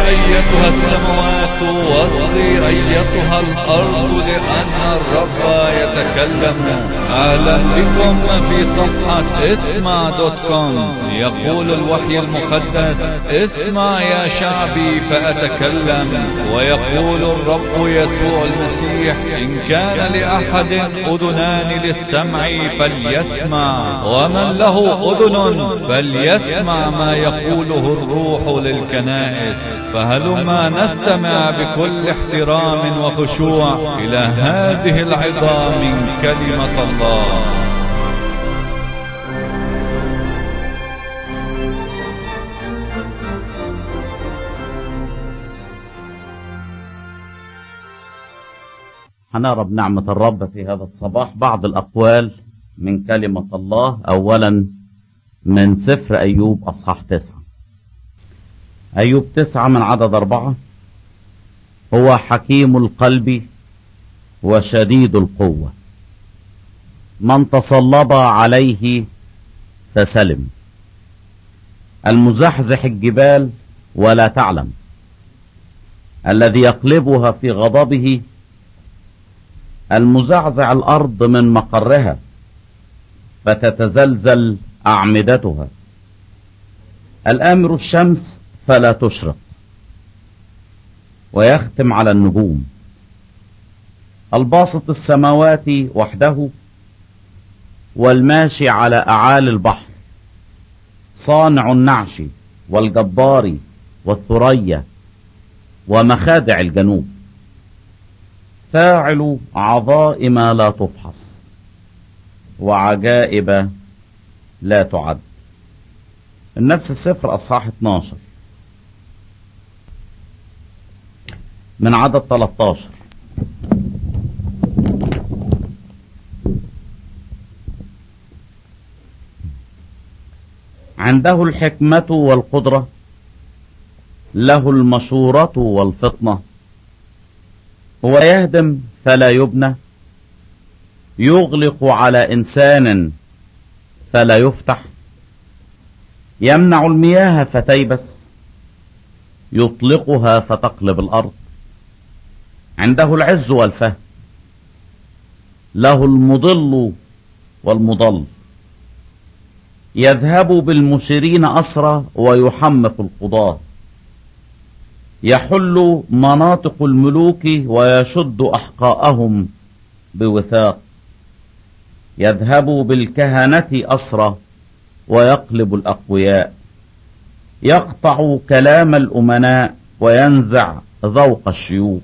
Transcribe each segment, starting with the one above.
أيتها السماوات واصغي أيتها الأرض لأن الرب يتكلم أهلا بكم في صفحة اسمع دوت كوم يقول الوحي المقدس اسمع يا شعبي فأتكلم ويقول الرب يسوع المسيح إن كان لأحد أذنان للسمع فليسمع ومن له أذن فليسمع ما يقوله الروح للكنائس فهلما نستمع بكل احترام وخشوع إلى هذه العظام من كلمة الله هنقرا بنعمة الرب في هذا الصباح بعض الأقوال من كلمة الله أولا من سفر أيوب أصحاح تسعة أيوب تسعة من عدد أربعة هو حكيم القلب وشديد القوة من تصلب عليه فسلم المزحزح الجبال ولا تعلم الذي يقلبها في غضبه المزعزع الأرض من مقرها فتتزلزل أعمدتها الآمر الشمس فلا تشرق ويختم على النجوم الباسط السماوات وحده والماشي على أعالي البحر صانع النعش والجبار والثريا ومخادع الجنوب فاعل عظائم لا تفحص وعجائب لا تعد النفس السفر أصحاح 12 من عدد 13 عنده الحكمة والقدرة له المشورة والفطنة هو يهدم فلا يبنى يغلق على إنسان فلا يفتح يمنع المياه فتيبس يطلقها فتقلب الأرض عنده العز والفهم له المضل والمضل يذهب بالمشيرين أسرى ويحمق القضاة يحل مناطق الملوك ويشد أحقاءهم بوثاق يذهب بالكهنة أسرى ويقلب الأقوياء يقطع كلام الأمناء وينزع ذوق الشيوخ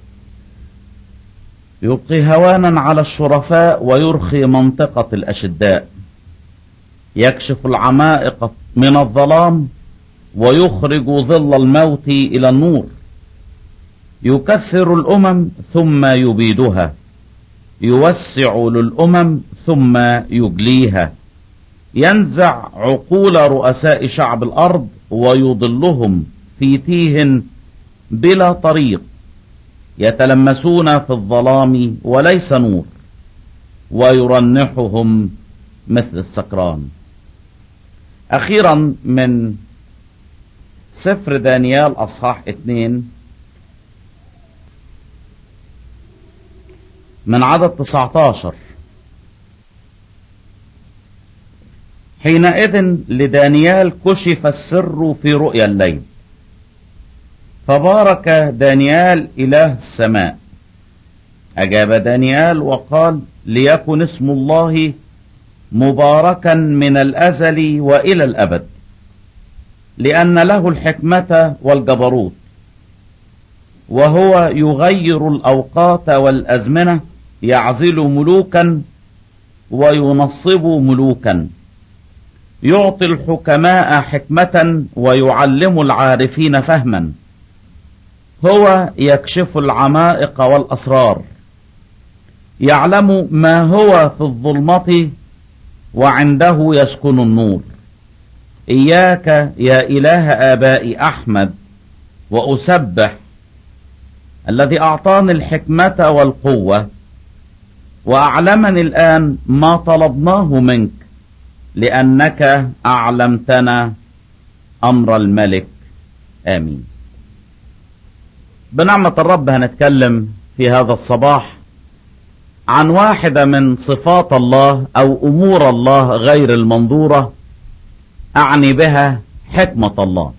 يلقي هوانا على الشرفاء ويرخي منطقة الأشداء يكشف العمائق من الظلام ويخرج ظل الموت إلى النور يكثر الأمم ثم يبيدها يوسع للأمم ثم يجليها ينزع عقول رؤساء شعب الأرض ويضلهم في تيه بلا طريق يتلمسون في الظلام وليس نور ويرنحهم مثل السكران أخيرا من سفر دانيال أصحاح اتنين من عدد 19 حينئذ لدانيال كشف السر في رؤيا الليل فبارك دانيال إله السماء أجاب دانيال وقال ليكن اسم الله مباركا من الأزل وإلى الأبد لأن له الحكمة والجبروت وهو يغير الأوقات والأزمنة يعزل ملوكا وينصب ملوكا يعطي الحكماء حكمة ويعلم العارفين فهما هو يكشف العمائق والأسرار يعلم ما هو في الظلمة وعنده يسكن النور إياك يا إله آبائي أحمد وأسبح الذي أعطاني الحكمة والقوة وأعلمني الآن ما طلبناه منك لأنك أعلمتنا أمر الملك آمين بنعمة الرب هنتكلم في هذا الصباح عن واحدة من صفات الله أو أمور الله غير المنظورة أعني بها حكمة الله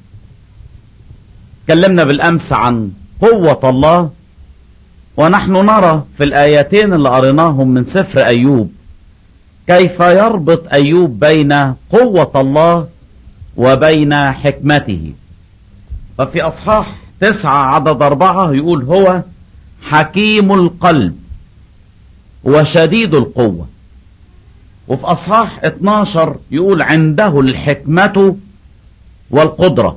تكلمنا بالأمس عن قوة الله ونحن نرى في الآيتين اللي قريناهم من سفر أيوب كيف يربط أيوب بين قوة الله وبين حكمته ففي أصحاح تسعة عدد أربعة يقول هو حكيم القلب وشديد القوة وفي أصحاح 12 يقول عنده الحكمة والقدرة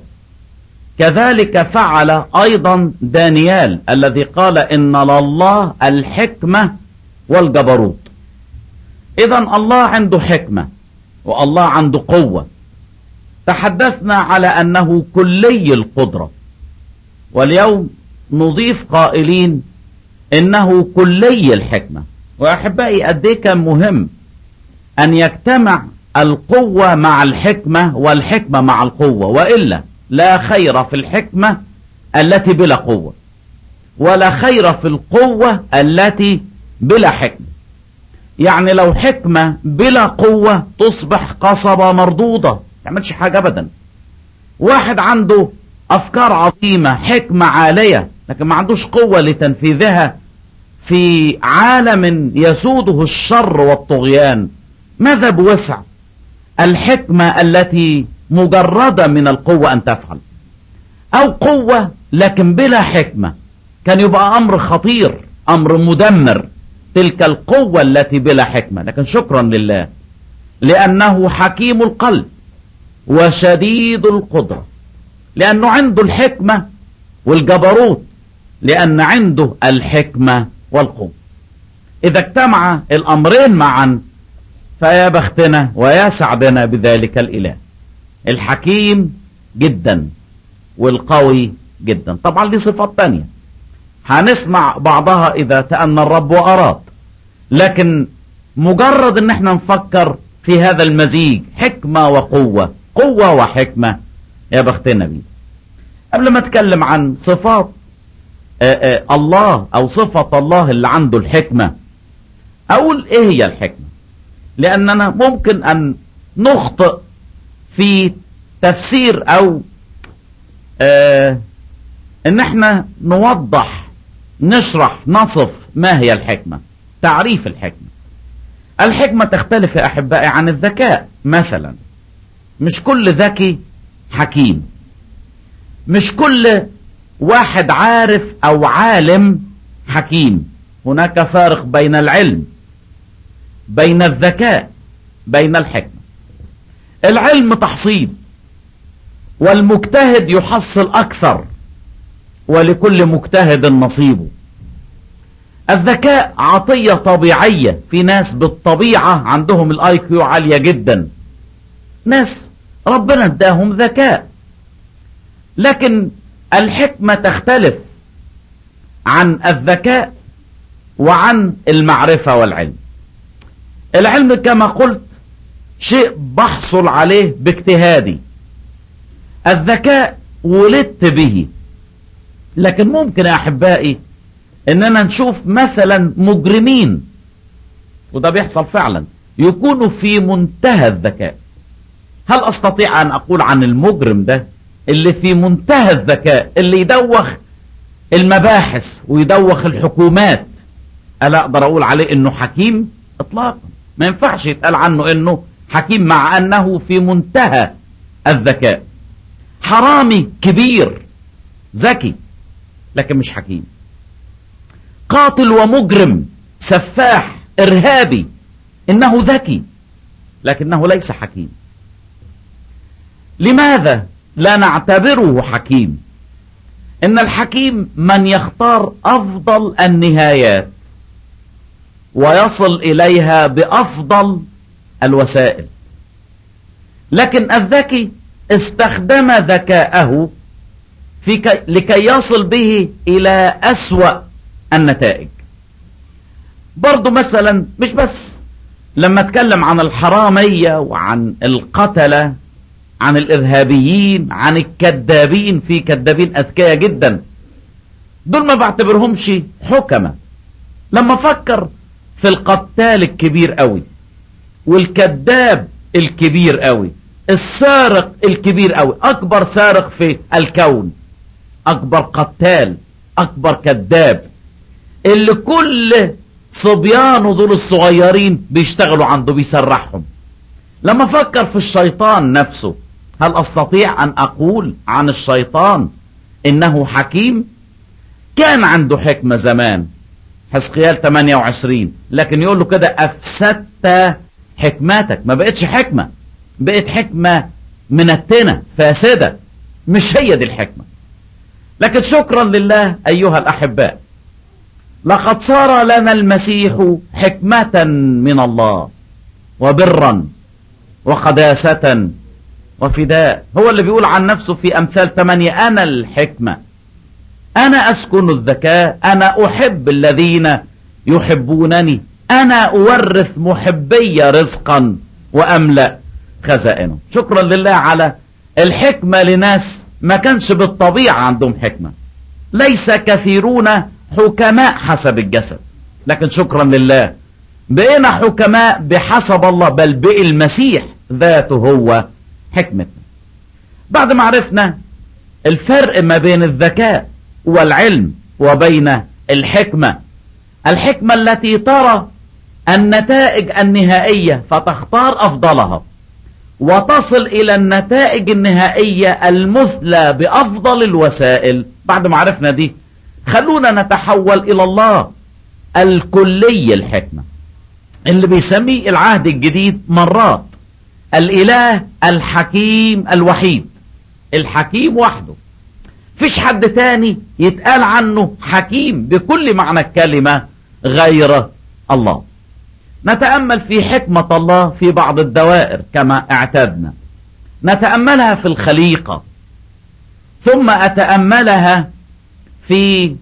كذلك فعل أيضا دانيال الذي قال إن لله الحكمة والجبروت إذا الله عنده حكمة والله عنده قوة تحدثنا على أنه كلي القدرة واليوم نضيف قائلين إنه كلي الحكمة وأحبائي قد إيه كان مهم أن يجتمع القوة مع الحكمة والحكمة مع القوة وإلا لا خير في الحكمة التي بلا قوة ولا خير في القوة التي بلا حكمة يعني لو حكمة بلا قوة تصبح قصبة مردودة تعملش حاجة أبدا واحد عنده أفكار عظيمة حكمة عالية لكن ما عندوش قوة لتنفيذها في عالم يسوده الشر والطغيان ماذا بوسع الحكمة التي مجردة من القوة أن تفعل أو قوة لكن بلا حكمة كان يبقى أمر خطير أمر مدمر تلك القوة التي بلا حكمة لكن شكرا لله لأنه حكيم القلب وشديد القدرة لأنه عنده الحكمة والجبروت لأن عنده الحكمة والقوة إذا اجتمع الأمرين معا فيا بختنا ويا سعدنا بذلك الإله الحكيم جدا والقوي جدا طبعا دي صفات تانية هنسمع بعضها إذا تأنى الرب وأراد لكن مجرد ان احنا نفكر في هذا المزيج حكمة وقوة قوة وحكمة يا بختنا بيه قبل ما اتكلم عن صفات آآ آآ الله او صفة الله اللي عنده الحكمة اقول ايه هي الحكمة لاننا ممكن ان نخطئ في تفسير او ان احنا نوضح نشرح نصف ما هي الحكمة تعريف الحكمة الحكمة تختلف يا احبائي عن الذكاء مثلا مش كل ذكي حكيم مش كل واحد عارف او عالم حكيم هناك فارق بين العلم بين الذكاء بين الحكمة العلم تحصيل والمجتهد يحصل اكثر ولكل مجتهد نصيبه الذكاء عطية طبيعية في ناس بالطبيعة عندهم الاي كيو عالية جدا ناس ربنا اداهم ذكاء لكن الحكمة تختلف عن الذكاء وعن المعرفة والعلم العلم كما قلت شيء بحصل عليه باجتهادي الذكاء ولدت به لكن ممكن يا احبائي اننا نشوف مثلا مجرمين وده بيحصل فعلا يكونوا في منتهى الذكاء هل استطيع ان اقول عن المجرم ده اللي في منتهى الذكاء اللي يدوخ المباحث ويدوخ الحكومات الا اقدر اقول عليه انه حكيم اطلاقا ما ينفعش يتقال عنه انه حكيم مع انه في منتهى الذكاء حرامي كبير ذكي لكن مش حكيم قاتل ومجرم سفاح ارهابي انه ذكي لكنه ليس حكيم لماذا لا نعتبره حكيم ان الحكيم من يختار افضل النهايات ويصل اليها بافضل الوسائل لكن الذكي استخدم ذكاءه في كي لكي يصل به الى اسوأ النتائج برضو مثلا مش بس لما اتكلم عن الحرامية وعن القتلة عن الارهابيين عن الكذابين في كذابين اذكياء جدا دول ما بعتبرهمش حكمة لما فكر في القتال الكبير قوي والكذاب الكبير قوي السارق الكبير قوي اكبر سارق في الكون اكبر قتال اكبر كذاب اللي كل صبيانه دول الصغيرين بيشتغلوا عنده بيسرحهم لما فكر في الشيطان نفسه هل استطيع ان اقول عن الشيطان انه حكيم كان عنده حكمة زمان حسقيال 28 لكن يقول له كده افسدت حكمتك ما بقتش حكمة بقت حكمة منتنة فاسدة مش هي دي الحكمة لكن شكرا لله ايها الاحباء لقد صار لنا المسيح حكمة من الله وبرا وقداسة وفداء هو اللي بيقول عن نفسه في أمثال ثمانية أنا الحكمة أنا أسكن الذكاء أنا أحب الذين يحبونني أنا أورث محبي رزقا وأملأ خزائنه شكرا لله على الحكمة لناس ما كانش بالطبيعة عندهم حكمة ليس كثيرون حكماء حسب الجسد لكن شكرا لله بقينا حكماء بحسب الله بل بقي المسيح ذاته هو حكمتنا بعد ما عرفنا الفرق ما بين الذكاء والعلم وبين الحكمة الحكمة التي ترى النتائج النهائية فتختار أفضلها وتصل إلى النتائج النهائية المثلى بأفضل الوسائل بعد ما عرفنا دي خلونا نتحول إلى الله الكلي الحكمة اللي بيسميه العهد الجديد مرات الإله الحكيم الوحيد الحكيم وحده فيش حد تاني يتقال عنه حكيم بكل معنى الكلمة غير الله نتأمل في حكمة الله في بعض الدوائر كما اعتدنا نتأملها في الخليقة ثم أتأملها في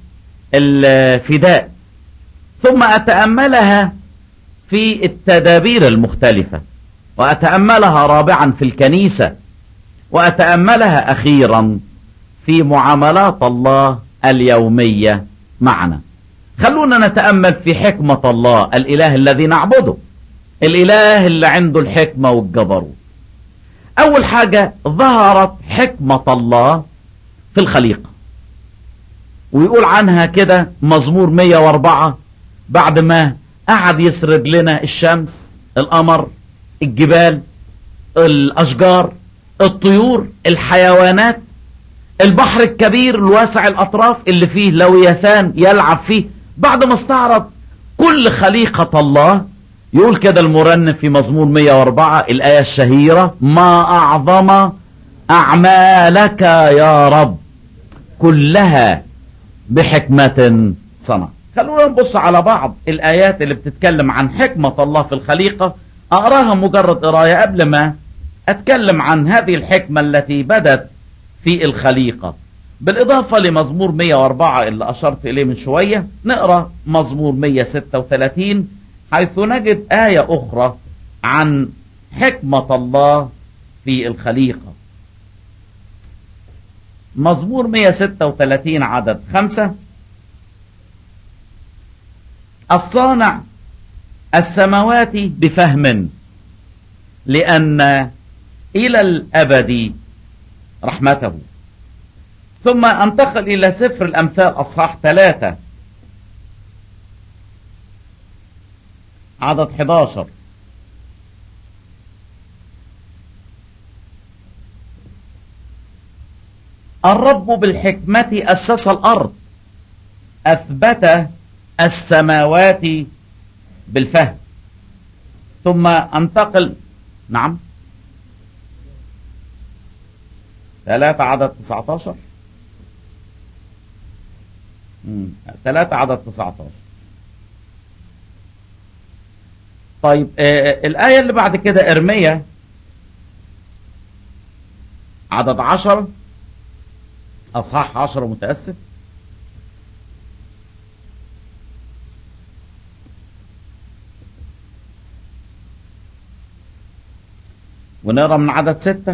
الفداء ثم أتأملها في التدابير المختلفة وأتأملها رابعا في الكنيسة وأتأملها أخيرا في معاملات الله اليومية معنا خلونا نتأمل في حكمة الله الإله الذي نعبده الإله اللي عنده الحكمة والجبروت أول حاجة ظهرت حكمة الله في الخليقة ويقول عنها كده مزمور 104 بعد ما قعد يسرد لنا الشمس القمر الجبال الأشجار الطيور الحيوانات البحر الكبير الواسع الأطراف اللي فيه لويثان يلعب فيه بعد ما استعرض كل خليقة الله يقول كده المرنم في مزمور 104 الآية الشهيرة ما أعظم أعمالك يا رب كلها بحكمة صنع خلونا نبص على بعض الآيات اللي بتتكلم عن حكمة الله في الخليقة أقراها مجرد قراية قبل ما أتكلم عن هذه الحكمة التي بدت في الخليقة بالإضافة لمزمور 104 اللي أشرت إليه من شوية نقرأ مزمور 136 حيث نجد آية أخرى عن حكمة الله في الخليقة مزمور 136 عدد خمسة الصانع السماوات بفهم لأن إلى الأبد رحمته ثم انتقل إلى سفر الأمثال أصحاح ثلاثة عدد 11 الرب بالحكمة أسس الأرض أثبت السماوات بالفهم ثم انتقل نعم ثلاثة عدد 19 ثلاثة عدد 19 طيب آه الآية اللي بعد كده إرمية عدد عشر أصحاح عشر متأسف ونقرا من عدد ستة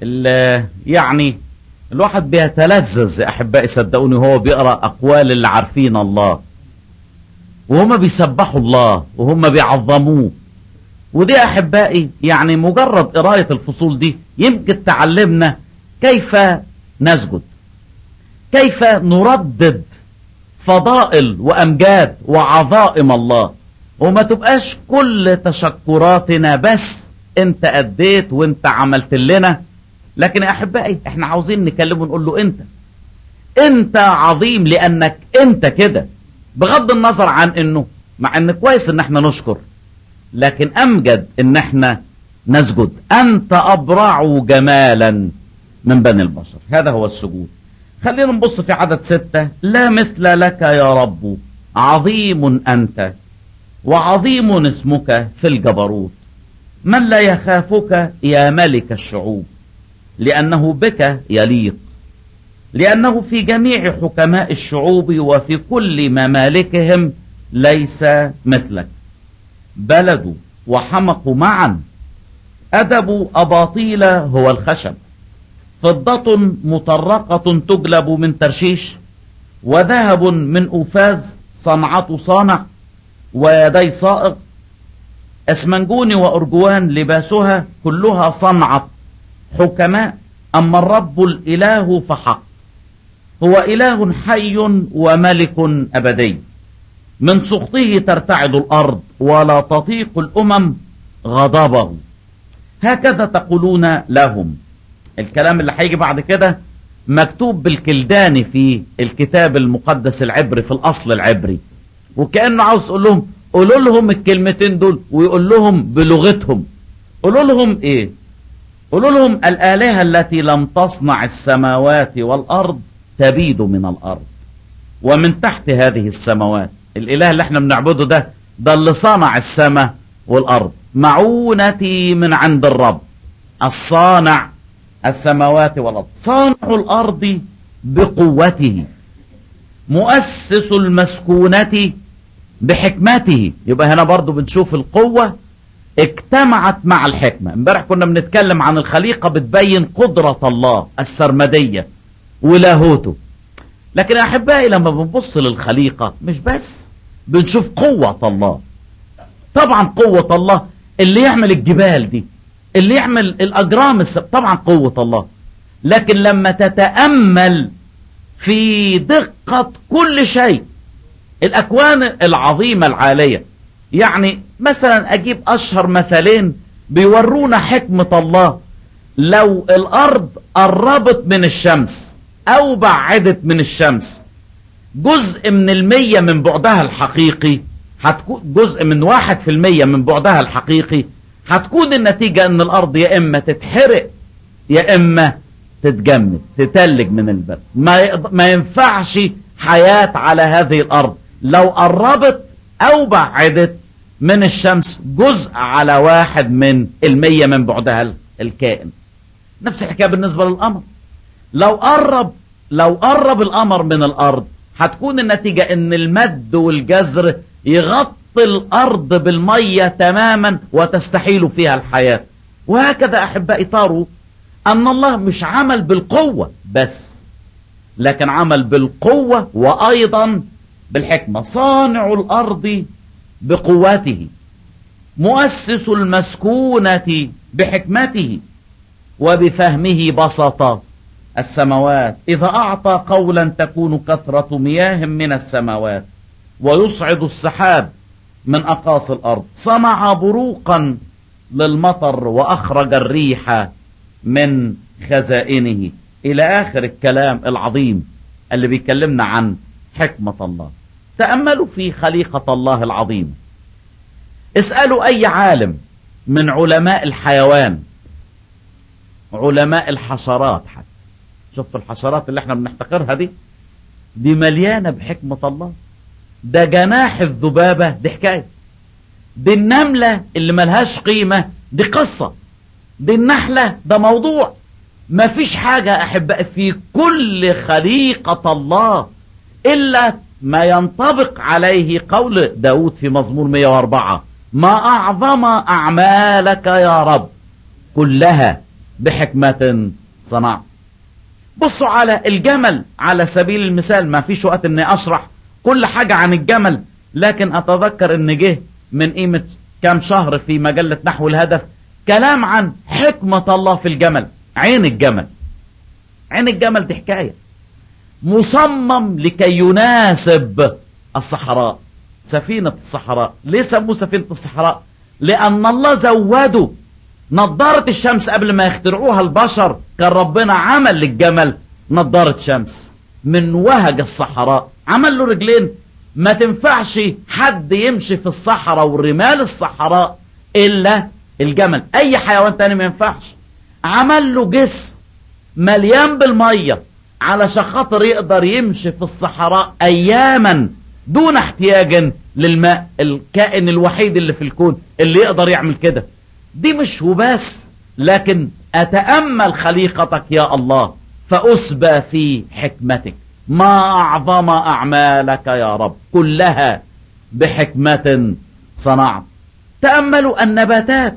ال- يعني الواحد بيتلذذ يا احبائي صدقوني هو بيقرا اقوال اللي عارفين الله وهم بيسبحوا الله وهم بيعظموه ودي يا احبائي يعني مجرد قرايه الفصول دي يمكن تعلمنا كيف نسجد كيف نردد فضائل وامجاد وعظائم الله وما تبقاش كل تشكراتنا بس انت اديت وانت عملت لنا لكن يا احبائي احنا عاوزين نكلمه نقول له انت انت عظيم لانك انت كده بغض النظر عن انه مع ان كويس ان احنا نشكر لكن امجد ان احنا نسجد انت ابرع جمالا من بني البشر هذا هو السجود خلينا نبص في عدد ستة لا مثل لك يا رب عظيم أنت وعظيم اسمك في الجبروت من لا يخافك يا ملك الشعوب لأنه بك يليق لأنه في جميع حكماء الشعوب وفي كل ممالكهم ليس مثلك بلدوا وحمقوا معا أدب أباطيل هو الخشب فضة مطرقة تجلب من ترشيش وذهب من أوفاز صنعة صانع ويدي صائغ اسمنجون وأرجوان لباسها كلها صنعة حكماء أما الرب الإله فحق هو إله حي وملك أبدي من سخطه ترتعد الأرض ولا تطيق الأمم غضبه هكذا تقولون لهم الكلام اللي هيجي بعد كده مكتوب بالكلداني في الكتاب المقدس العبري في الأصل العبري وكأنه عاوز يقول لهم قولوا لهم الكلمتين دول ويقول لهم بلغتهم قولوا لهم ايه قولوا لهم الآلهة التي لم تصنع السماوات والأرض تبيد من الأرض ومن تحت هذه السماوات الإله اللي احنا بنعبده ده ده اللي صنع السماء والأرض معونتي من عند الرب الصانع السماوات والأرض صانع الأرض بقوته مؤسس المسكونة بحكمته يبقى هنا برضو بنشوف القوة اجتمعت مع الحكمة امبارح كنا بنتكلم عن الخليقة بتبين قدرة الله السرمدية ولاهوته لكن يا احبائي لما بنبص للخليقة مش بس بنشوف قوة الله طبعا قوة الله اللي يعمل الجبال دي اللي يعمل الاجرام السب... طبعا قوة الله لكن لما تتأمل في دقة كل شيء الاكوان العظيمة العالية يعني مثلا اجيب اشهر مثالين بيورونا حكمة الله لو الارض قربت من الشمس او بعدت من الشمس جزء من المية من بعدها الحقيقي هتكون جزء من واحد في المية من بعدها الحقيقي هتكون النتيجة ان الارض يا اما تتحرق يا اما تتجمد تتلج من البرد ما, يقض... ما ينفعش حياة على هذه الارض لو قربت او بعدت من الشمس جزء على واحد من المية من بعدها الكائن نفس الحكاية بالنسبة للقمر لو قرب لو قرب القمر من الارض هتكون النتيجة ان المد والجزر يغطي الارض بالمية تماما وتستحيل فيها الحياة وهكذا احبائي تروا ان الله مش عمل بالقوة بس لكن عمل بالقوة وايضا بالحكمة صانع الارض بقوته مؤسس المسكونة بحكمته وبفهمه بسط السماوات إذا أعطى قولا تكون كثرة مياه من السماوات ويصعد السحاب من أقاصي الأرض صنع بروقا للمطر وأخرج الريح من خزائنه إلى آخر الكلام العظيم اللي بيكلمنا عن حكمة الله تأملوا في خليقة الله العظيم اسألوا أي عالم من علماء الحيوان علماء الحشرات حتى شفتوا الحشرات اللي احنا بنحتقرها دي دي مليانة بحكمة الله ده جناح الذبابة دي حكاية دي النملة اللي ملهاش قيمة دي قصة دي النحلة ده موضوع ما فيش حاجة أحب في كل خليقة الله إلا ما ينطبق عليه قول داود في مزمور 104 ما أعظم أعمالك يا رب كلها بحكمة صنعت بصوا على الجمل على سبيل المثال ما فيش وقت اني اشرح كل حاجة عن الجمل لكن اتذكر ان جه من قيمة كام شهر في مجلة نحو الهدف كلام عن حكمة الله في الجمل عين الجمل عين الجمل دي حكاية مصمم لكي يناسب الصحراء سفينة الصحراء ليه سموه سفينة الصحراء لأن الله زوده نظارة الشمس قبل ما يخترعوها البشر كان ربنا عمل للجمل نظارة شمس من وهج الصحراء عمل له رجلين ما تنفعش حد يمشي في الصحراء ورمال الصحراء إلا الجمل أي حيوان تاني ما ينفعش عمل له جسم مليان بالمية علشان خاطر يقدر يمشي في الصحراء أياما دون احتياج للماء الكائن الوحيد اللي في الكون اللي يقدر يعمل كده دي مش وبس لكن أتأمل خليقتك يا الله فأسبى في حكمتك ما أعظم أعمالك يا رب كلها بحكمة صنعت تأملوا النباتات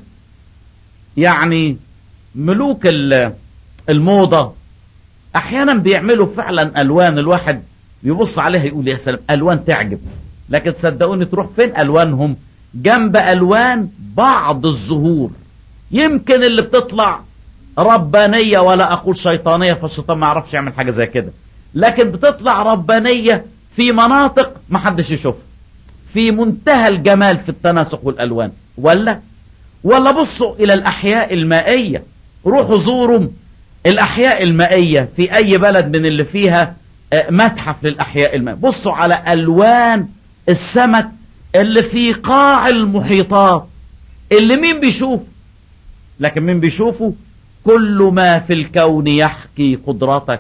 يعني ملوك الموضة أحيانا بيعملوا فعلا ألوان الواحد يبص عليها يقول يا سلام ألوان تعجب لكن صدقوني تروح فين ألوانهم جنب ألوان بعض الزهور يمكن اللي بتطلع ربانية ولا أقول شيطانية فالشيطان ما يعرفش يعمل حاجة زي كده لكن بتطلع ربانية في مناطق ما حدش يشوفها في منتهى الجمال في التناسق والألوان ولا ولا بصوا إلى الأحياء المائية روحوا زوروا الأحياء المائية في أي بلد من اللي فيها متحف للأحياء المائية بصوا على ألوان السمك اللي في قاع المحيطات اللي مين بيشوف لكن مين بيشوفه كل ما في الكون يحكي قدرتك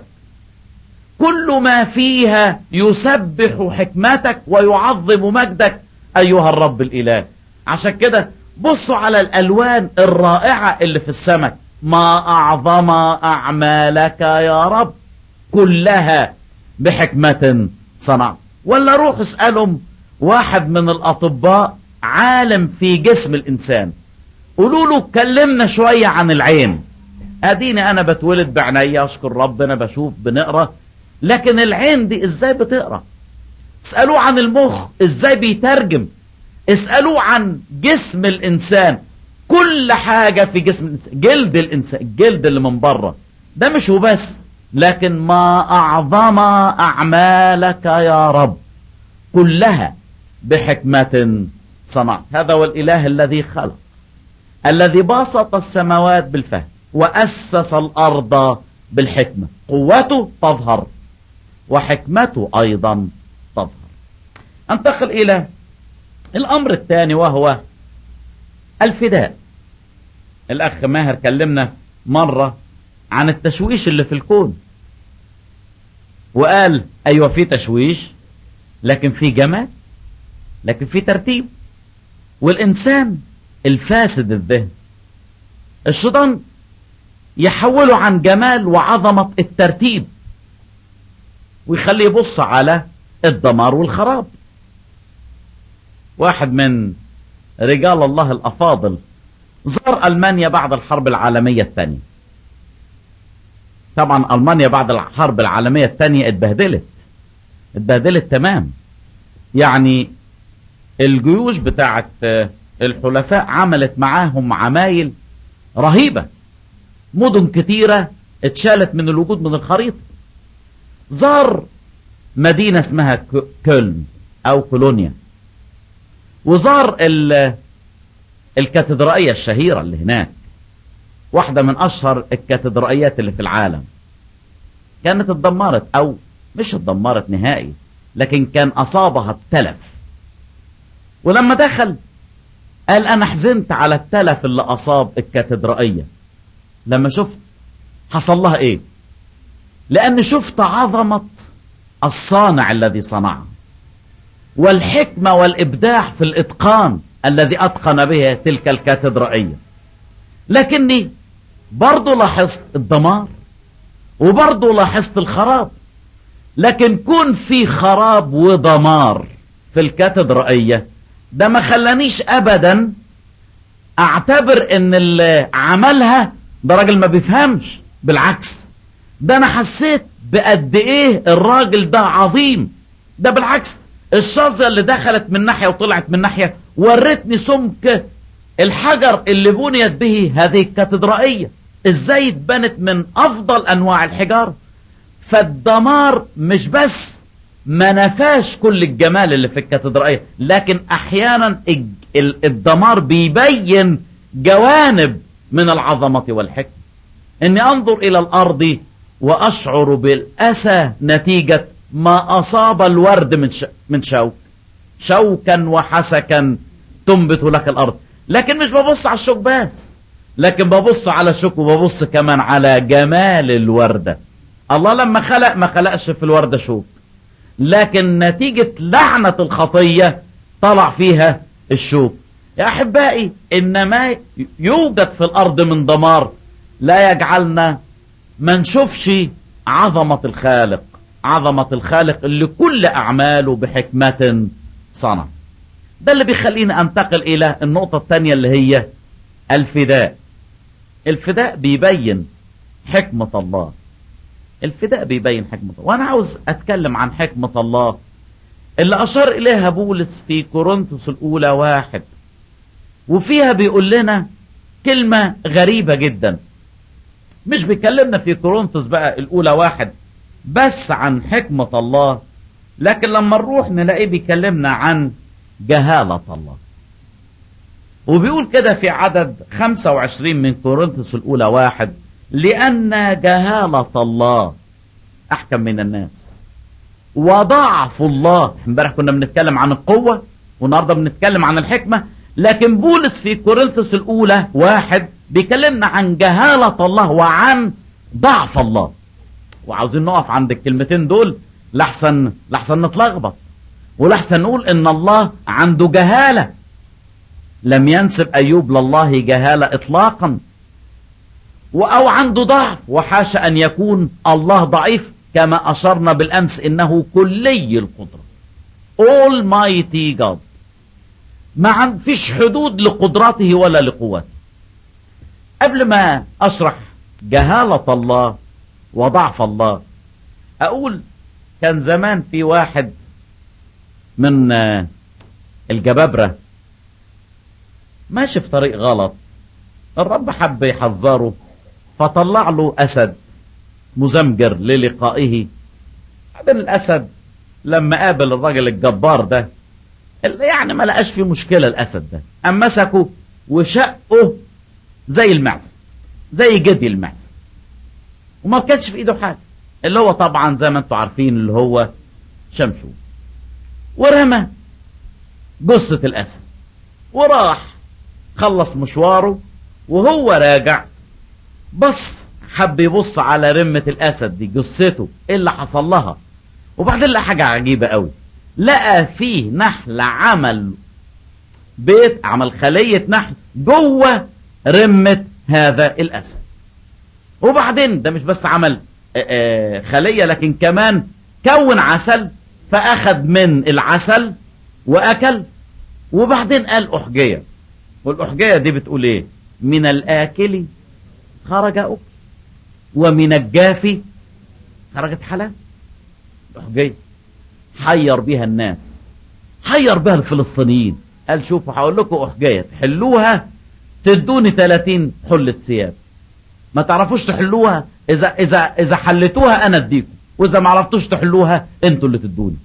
كل ما فيها يسبح حكمتك ويعظم مجدك أيها الرب الإله عشان كده بصوا على الألوان الرائعة اللي في السمك ما أعظم أعمالك يا رب كلها بحكمة صنع ولا روح اسألهم واحد من الأطباء عالم في جسم الإنسان قولوا له كلمنا شوية عن العين اديني انا بتولد بعناية اشكر ربنا بشوف بنقرا لكن العين دي ازاي بتقرا اسألوه عن المخ ازاي بيترجم اسألوه عن جسم الانسان كل حاجة في جسم الانسان جلد الانسان الجلد اللي من بره ده مش وبس لكن ما اعظم اعمالك يا رب كلها بحكمة صنعت هذا هو الاله الذي خلق الذي بسط السماوات بالفهم وأسس الأرض بالحكمة قوته تظهر وحكمته أيضا تظهر انتقل إلى الأمر الثاني وهو الفداء الأخ ماهر كلمنا مرة عن التشويش اللي في الكون وقال أيوة في تشويش لكن في جمال لكن في ترتيب والإنسان الفاسد الذهن الشيطان يحوله عن جمال وعظمة الترتيب ويخليه يبص على الدمار والخراب واحد من رجال الله الأفاضل زار ألمانيا بعد الحرب العالمية الثانية طبعا ألمانيا بعد الحرب العالمية الثانية اتبهدلت اتبهدلت تمام يعني الجيوش بتاعت الحلفاء عملت معاهم عمايل رهيبة مدن كتيرة اتشالت من الوجود من الخريطة زار مدينة اسمها كولن او كولونيا وزار الكاتدرائية الشهيرة اللي هناك واحدة من اشهر الكاتدرائيات اللي في العالم كانت اتدمرت او مش اتدمرت نهائي لكن كان اصابها التلف ولما دخل قال انا حزنت على التلف اللي اصاب الكاتدرائية لما شفت حصل لها ايه لان شفت عظمة الصانع الذي صنعها والحكمة والابداع في الاتقان الذي اتقن به تلك الكاتدرائية لكني برضو لاحظت الدمار وبرضو لاحظت الخراب لكن كون في خراب ودمار في الكاتدرائية ده ما خلانيش ابدا اعتبر ان اللي عملها ده راجل ما بيفهمش بالعكس ده انا حسيت بقد ايه الراجل ده عظيم ده بالعكس الشظة اللي دخلت من ناحية وطلعت من ناحية ورتني سمك الحجر اللي بنيت به هذه الكاتدرائية ازاي اتبنت من افضل انواع الحجارة فالدمار مش بس ما نفاش كل الجمال اللي في الكاتدرائية لكن احيانا الدمار بيبين جوانب من العظمة والحكمة اني انظر الى الارض واشعر بالاسى نتيجة ما اصاب الورد من من شوك شوكا وحسكا تنبت لك الارض لكن مش ببص على الشوك بس لكن ببص على الشوك وببص كمان على جمال الوردة الله لما خلق ما خلقش في الوردة شوك لكن نتيجة لعنة الخطية طلع فيها الشوك يا أحبائي إن ما يوجد في الأرض من دمار لا يجعلنا ما نشوفش عظمة الخالق عظمة الخالق اللي كل أعماله بحكمة صنع ده اللي بيخليني أنتقل إلى النقطة الثانية اللي هي الفداء الفداء بيبين حكمة الله الفداء بيبين حكمة الله وأنا عاوز أتكلم عن حكمة الله اللي أشار إليها بولس في كورنثوس الأولى واحد وفيها بيقول لنا كلمة غريبة جدا مش بيكلمنا في كورنثوس بقى الأولى واحد بس عن حكمة الله لكن لما نروح نلاقيه بيكلمنا عن جهالة الله وبيقول كده في عدد 25 من كورنثوس الأولى واحد لأن جهالة الله أحكم من الناس وضعف الله امبارح كنا بنتكلم عن القوة والنهاردة بنتكلم عن الحكمة لكن بولس في كورنثوس الأولى واحد بيكلمنا عن جهالة الله وعن ضعف الله وعاوزين نقف عند الكلمتين دول لحسن لحسن نتلخبط ولحسن نقول ان الله عنده جهالة لم ينسب ايوب لله جهالة اطلاقا او عنده ضعف وحاشا ان يكون الله ضعيف كما اشرنا بالامس انه كلي القدرة Almighty God ما فيش حدود لقدراته ولا لقوته قبل ما اشرح جهالة الله وضعف الله اقول كان زمان في واحد من الجبابرة ماشي في طريق غلط الرب حب يحذره فطلع له اسد مزمجر للقائه بعدين الاسد لما قابل الراجل الجبار ده يعني ما لقاش فيه مشكلة الاسد ده ام مسكه وشقه زي المعزة زي جدي المعزة وما كانش في ايده حاجة اللي هو طبعا زي ما انتم عارفين اللي هو شمشون ورمى جثة الاسد وراح خلص مشواره وهو راجع بص حب يبص على رمة الاسد دي جثته ايه اللي حصل لها وبعدين لقى حاجة عجيبة قوي لقى فيه نحل عمل بيت عمل خلية نحل جوه رمة هذا الاسد وبعدين ده مش بس عمل خلية لكن كمان كون عسل فأخذ من العسل وأكل وبعدين قال أحجية والأحجية دي بتقول إيه من الآكل خرج أكل ومن الجافي خرجت حلال الأحجية حير بها الناس حير بها الفلسطينيين قال شوفوا هقول لكم أحجية تحلوها تدوني 30 حلة ثياب ما تعرفوش تحلوها اذا اذا اذا حلتوها انا اديكم واذا ما عرفتوش تحلوها انتوا اللي تدوني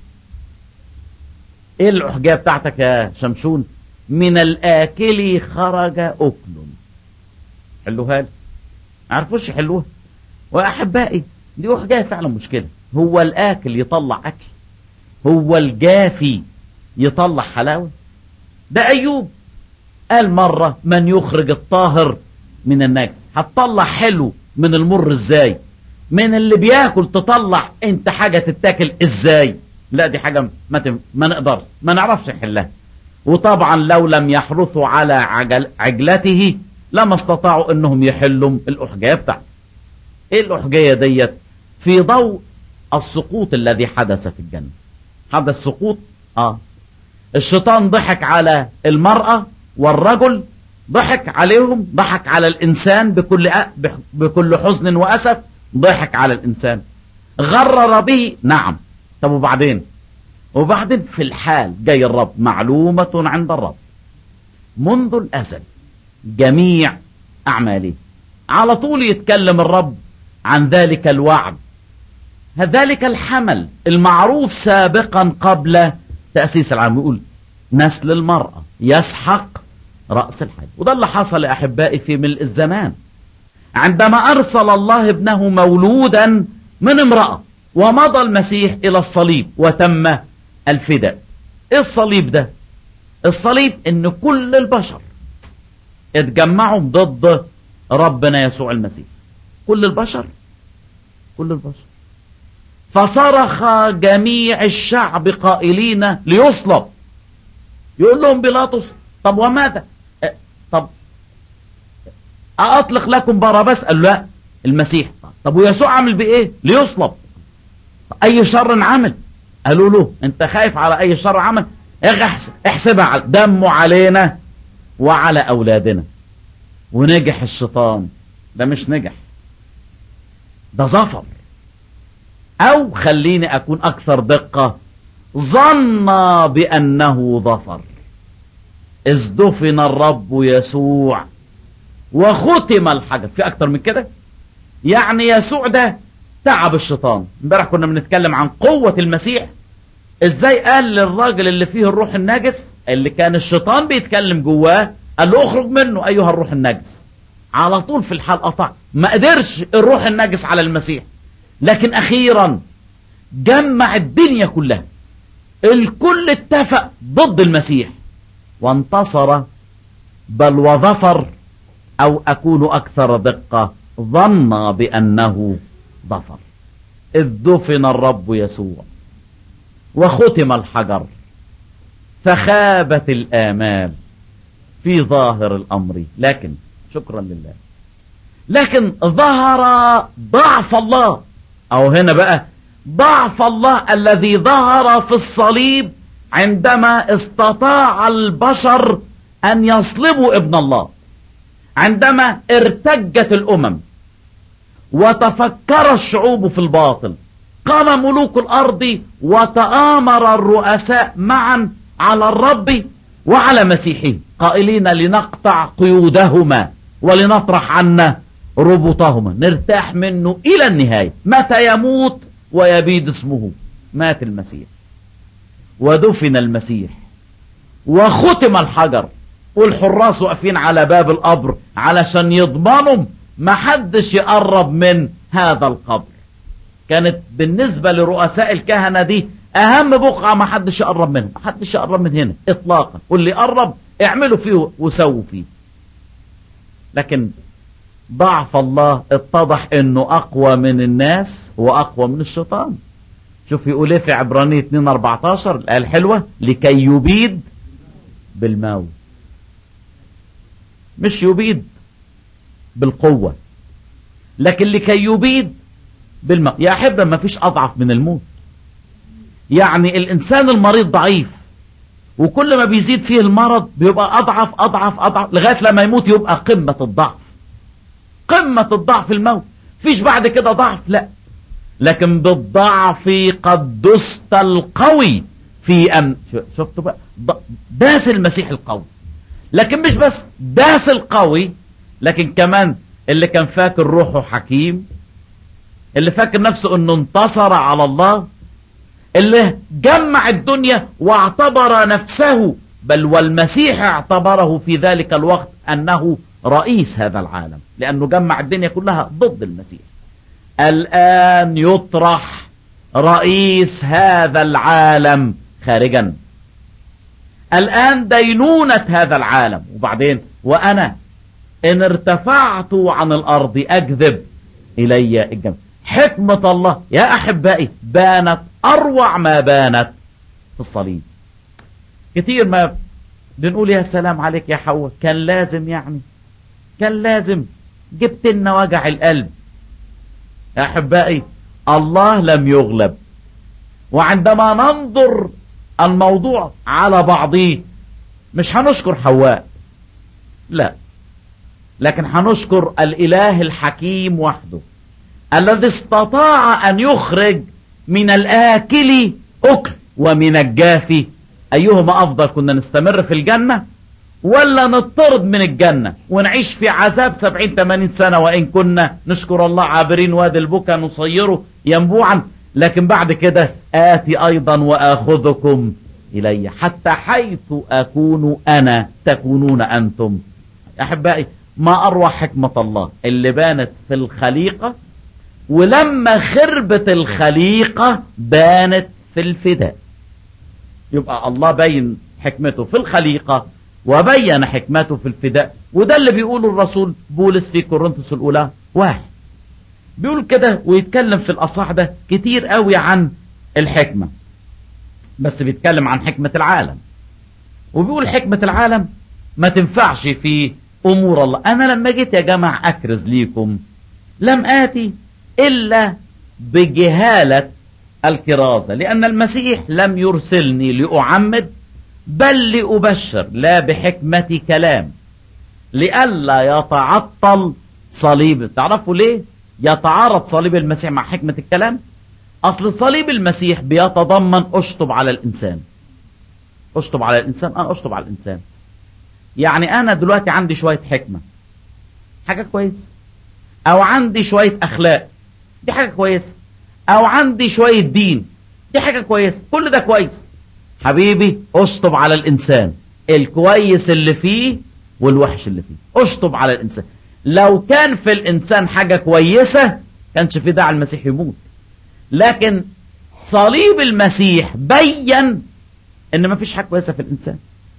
ايه الاحجاب بتاعتك يا شمشون من الاكل خرج اكل حلوها لي عرفوش يحلوها واحبائي دي احجاب فعلا مشكله هو الاكل يطلع اكل هو الجافي يطلع حلاوه ده ايوب قال مره من يخرج الطاهر من النجس هتطلع حلو من المر ازاي من اللي بياكل تطلع انت حاجة تتاكل ازاي لا دي حاجة ما, تم... ما نقدرش ما نعرفش نحلها وطبعا لو لم يحرثوا على عجل... عجلته لما استطاعوا انهم يحلوا الاحجية بتاعته ايه الاحجية ديت في ضوء السقوط الذي حدث في الجنة حدث سقوط اه الشيطان ضحك على المرأة والرجل ضحك عليهم ضحك على الإنسان بكل, أ... بكل حزن وأسف ضحك على الإنسان غرر به نعم طب وبعدين وبعدين في الحال جاي الرب معلومة عند الرب منذ الأزل جميع أعماله على طول يتكلم الرب عن ذلك الوعد ذلك الحمل المعروف سابقا قبل تأسيس العالم يقول نسل المرأة يسحق رأس الحي وده اللي حصل يا أحبائي في ملء الزمان عندما أرسل الله ابنه مولودا من امرأة ومضى المسيح إلى الصليب وتم الفداء إيه الصليب ده الصليب إن كل البشر اتجمعوا ضد ربنا يسوع المسيح كل البشر كل البشر فصرخ جميع الشعب قائلين ليصلب يقول لهم بيلاطس طب وماذا طب أطلق لكم باراباس قال لا المسيح طب ويسوع عمل بإيه ليصلب أي شر عمل قالوا له أنت خايف على أي شر عمل احسبها على دمه علينا وعلى أولادنا ونجح الشيطان ده مش نجح ده ظفر أو خليني أكون أكثر دقة ظن بأنه ظفر إذ دفن الرب يسوع وختم الحجر في أكتر من كده يعني يسوع ده تعب الشيطان امبارح كنا بنتكلم عن قوة المسيح ازاي قال للراجل اللي فيه الروح النجس اللي كان الشيطان بيتكلم جواه قال له اخرج منه ايها الروح النجس على طول في الحال قطع ما قدرش الروح النجس على المسيح لكن اخيرا جمع الدنيا كلها الكل اتفق ضد المسيح وانتصر بل وظفر او اكون اكثر دقة ظن بانه ظفر اذ دفن الرب يسوع وختم الحجر فخابت الامال في ظاهر الامر لكن شكرا لله لكن ظهر ضعف الله او هنا بقى ضعف الله الذي ظهر في الصليب عندما استطاع البشر ان يصلبوا ابن الله عندما ارتجت الامم وتفكر الشعوب في الباطل قام ملوك الارض وتآمر الرؤساء معا على الرب وعلى مسيحه قائلين لنقطع قيودهما ولنطرح عنا ربطهما نرتاح منه الى النهاية متى يموت ويبيد اسمه مات المسيح ودفن المسيح وختم الحجر والحراس واقفين على باب القبر علشان يضمنوا ما حدش يقرب من هذا القبر كانت بالنسبة لرؤساء الكهنة دي اهم بقعة ما حدش يقرب منها ما حدش يقرب من هنا اطلاقا واللي قرب اعملوا فيه وسووا فيه لكن ضعف الله اتضح انه اقوى من الناس واقوى من الشيطان شوف يقول ايه في عبرانية 2 14 الآية الحلوة لكي يبيد بالموت مش يبيد بالقوة لكن لكي يبيد بالموت يا أحبة ما فيش أضعف من الموت يعني الإنسان المريض ضعيف وكل ما بيزيد فيه المرض بيبقى أضعف أضعف أضعف لغاية لما يموت يبقى قمة الضعف قمة الضعف الموت فيش بعد كده ضعف لا لكن بالضعف قد دست القوي في أمن شفتوا بقى داس المسيح القوي لكن مش بس داس القوي لكن كمان اللي كان فاكر روحه حكيم اللي فاكر نفسه انه انتصر على الله اللي جمع الدنيا واعتبر نفسه بل والمسيح اعتبره في ذلك الوقت انه رئيس هذا العالم لانه جمع الدنيا كلها ضد المسيح الان يطرح رئيس هذا العالم خارجا الان دينونة هذا العالم وبعدين وانا ان ارتفعت عن الارض اكذب الي الجنة حكمة الله يا احبائي بانت اروع ما بانت في الصليب كتير ما بنقول يا سلام عليك يا حواء كان لازم يعني كان لازم جبت لنا وجع القلب يا احبائي الله لم يغلب وعندما ننظر الموضوع على بعضه مش هنشكر حواء لا لكن هنشكر الاله الحكيم وحده الذي استطاع ان يخرج من الاكل اكل ومن الجافي ايهما افضل كنا نستمر في الجنة ولا نطرد من الجنة ونعيش في عذاب سبعين ثمانين سنة وإن كنا نشكر الله عابرين وادي البكا نصيره ينبوعا لكن بعد كده آتي أيضا وآخذكم إلي حتى حيث أكون أنا تكونون أنتم أحبائي ما أروع حكمة الله اللي بانت في الخليقة ولما خربت الخليقة بانت في الفداء يبقى الله بين حكمته في الخليقة وبين حكمته في الفداء وده اللي بيقوله الرسول بولس في كورنثوس الأولى واحد بيقول كده ويتكلم في الأصح ده كتير قوي عن الحكمة بس بيتكلم عن حكمة العالم وبيقول حكمة العالم ما تنفعش في أمور الله أنا لما جيت يا جماعة أكرز ليكم لم آتي إلا بجهالة الكرازة لأن المسيح لم يرسلني لأعمد بل لأبشر لا بحكمة كلام لئلا يتعطل صليب تعرفوا ليه يتعارض صليب المسيح مع حكمة الكلام أصل صليب المسيح بيتضمن أشطب على الإنسان أشطب على الإنسان أنا أشطب على الإنسان يعني أنا دلوقتي عندي شوية حكمة حاجة كويسة أو عندي شوية أخلاق دي حاجة كويسة أو عندي شوية دين دي حاجة كويسة كل ده كويس حبيبي اشطب على الإنسان الكويس اللي فيه والوحش اللي فيه اشطب على الإنسان لو كان في الإنسان حاجة كويسة كانش في داعي المسيح يموت لكن صليب المسيح بين ان ما فيش حاجة كويسة في الإنسان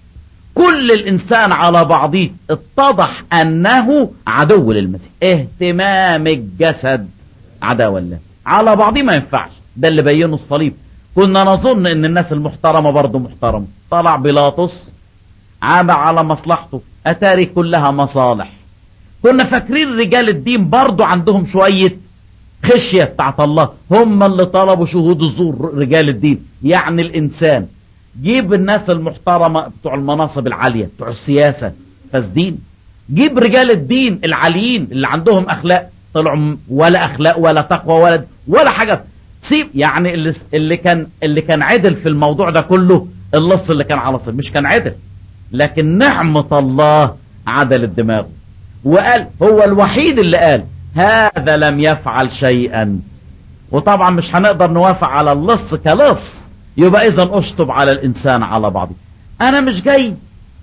كل الإنسان على بعضه اتضح أنه عدو للمسيح اهتمام الجسد عداوة الله على بعضه ما ينفعش ده اللي بينه الصليب كنا نظن ان الناس المحترمة برضه محترمة طلع بيلاطس عام على مصلحته اتاري كلها مصالح كنا فاكرين رجال الدين برضه عندهم شوية خشية بتاعت الله هم اللي طلبوا شهود الزور رجال الدين يعني الانسان جيب الناس المحترمة بتوع المناصب العالية بتوع السياسة فاسدين جيب رجال الدين العاليين اللي عندهم اخلاق طلعوا ولا اخلاق ولا تقوى ولا ولا حاجة سيب يعني اللي, اللي كان اللي كان عدل في الموضوع ده كله اللص اللي كان على صيب مش كان عدل لكن نعمة الله عدلت دماغه وقال هو الوحيد اللي قال هذا لم يفعل شيئا وطبعا مش هنقدر نوافق على اللص كلص يبقى اذا اشطب على الانسان على بعضه انا مش جاي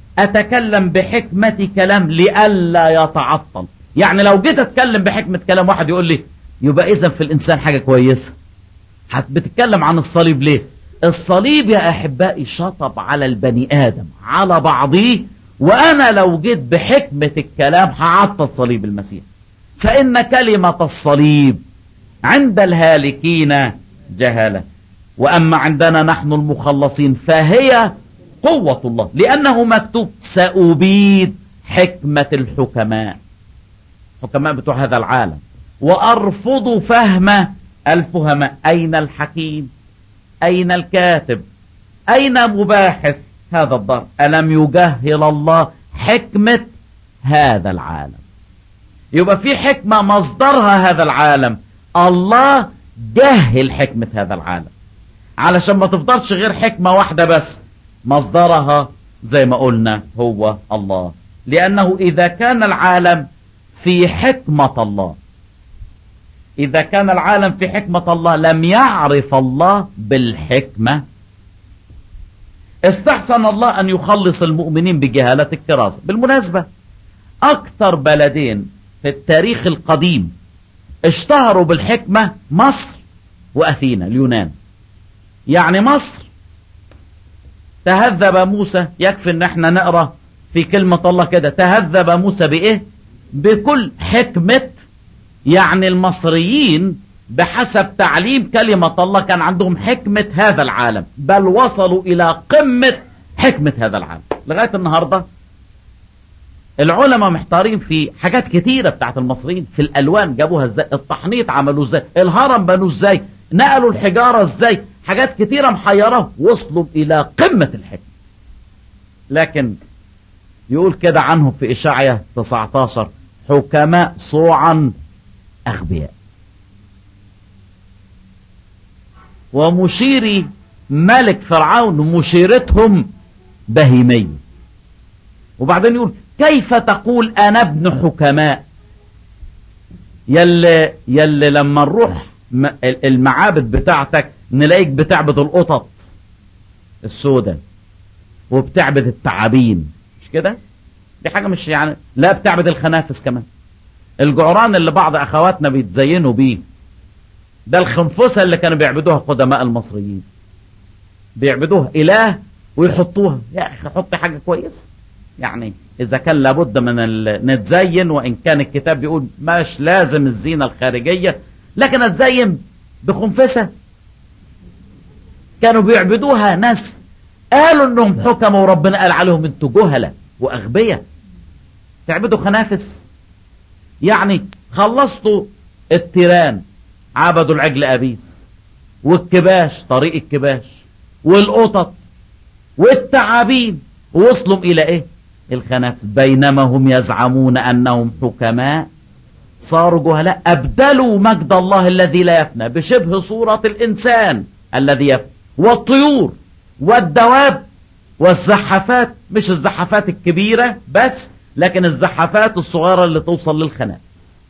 اتكلم بحكمة كلام لئلا يتعطل يعني لو جيت اتكلم بحكمة كلام واحد يقول لي يبقى اذا في الانسان حاجة كويسة بتتكلم عن الصليب ليه الصليب يا احبائي شطب على البني ادم على بعضيه وانا لو جيت بحكمة الكلام هعطل صليب المسيح فان كلمة الصليب عند الهالكين جهالة واما عندنا نحن المخلصين فهي قوة الله لانه مكتوب سأبيد حكمة الحكماء حكماء بتوع هذا العالم وارفض فهم الفهماء أين الحكيم أين الكاتب أين مباحث هذا الضرب ألم يجهل الله حكمة هذا العالم يبقى في حكمة مصدرها هذا العالم الله جهل حكمة هذا العالم علشان ما تفضلش غير حكمة واحدة بس مصدرها زي ما قلنا هو الله لأنه إذا كان العالم في حكمة الله إذا كان العالم في حكمة الله لم يعرف الله بالحكمة استحسن الله أن يخلص المؤمنين بجهالة الكراسة بالمناسبة أكثر بلدين في التاريخ القديم اشتهروا بالحكمة مصر وأثينا اليونان يعني مصر تهذب موسى يكفي ان احنا نقرأ في كلمة الله كده تهذب موسى بايه بكل حكمة يعني المصريين بحسب تعليم كلمة الله كان عندهم حكمة هذا العالم بل وصلوا إلى قمة حكمة هذا العالم لغاية النهاردة العلماء محتارين في حاجات كتيرة بتاعت المصريين في الألوان جابوها ازاي التحنيط عملوا ازاي الهرم بنوا ازاي نقلوا الحجارة ازاي حاجات كتيرة محيرة وصلوا إلى قمة الحكمة لكن يقول كده عنهم في إشاعية 19 حكماء صوعا أغبياء ومشيري ملك فرعون مشيرتهم بهيمية وبعدين يقول كيف تقول أنا ابن حكماء يلي, يلي لما نروح المعابد بتاعتك نلاقيك بتعبد القطط السوداء وبتعبد التعابين مش كده دي حاجة مش يعني لا بتعبد الخنافس كمان الجعران اللي بعض اخواتنا بيتزينوا بيه ده الخنفسة اللي كانوا بيعبدوها قدماء المصريين بيعبدوها اله ويحطوها يا اخي حط حاجة كويسة يعني اذا كان لابد من نتزين وان كان الكتاب بيقول مش لازم الزينة الخارجية لكن اتزين بخنفسة كانوا بيعبدوها ناس قالوا انهم حكموا وربنا قال عليهم انتوا جهلة واغبياء تعبدوا خنافس يعني خلصتوا التيران عبدوا العجل ابيس والكباش طريق الكباش والقطط والتعابين وصلوا الى ايه الخنافس بينما هم يزعمون انهم حكماء صاروا جهلاء ابدلوا مجد الله الذي لا يفنى بشبه صورة الانسان الذي يفنى والطيور والدواب والزحافات مش الزحافات الكبيرة بس لكن الزحافات الصغيرة اللي توصل للخنافس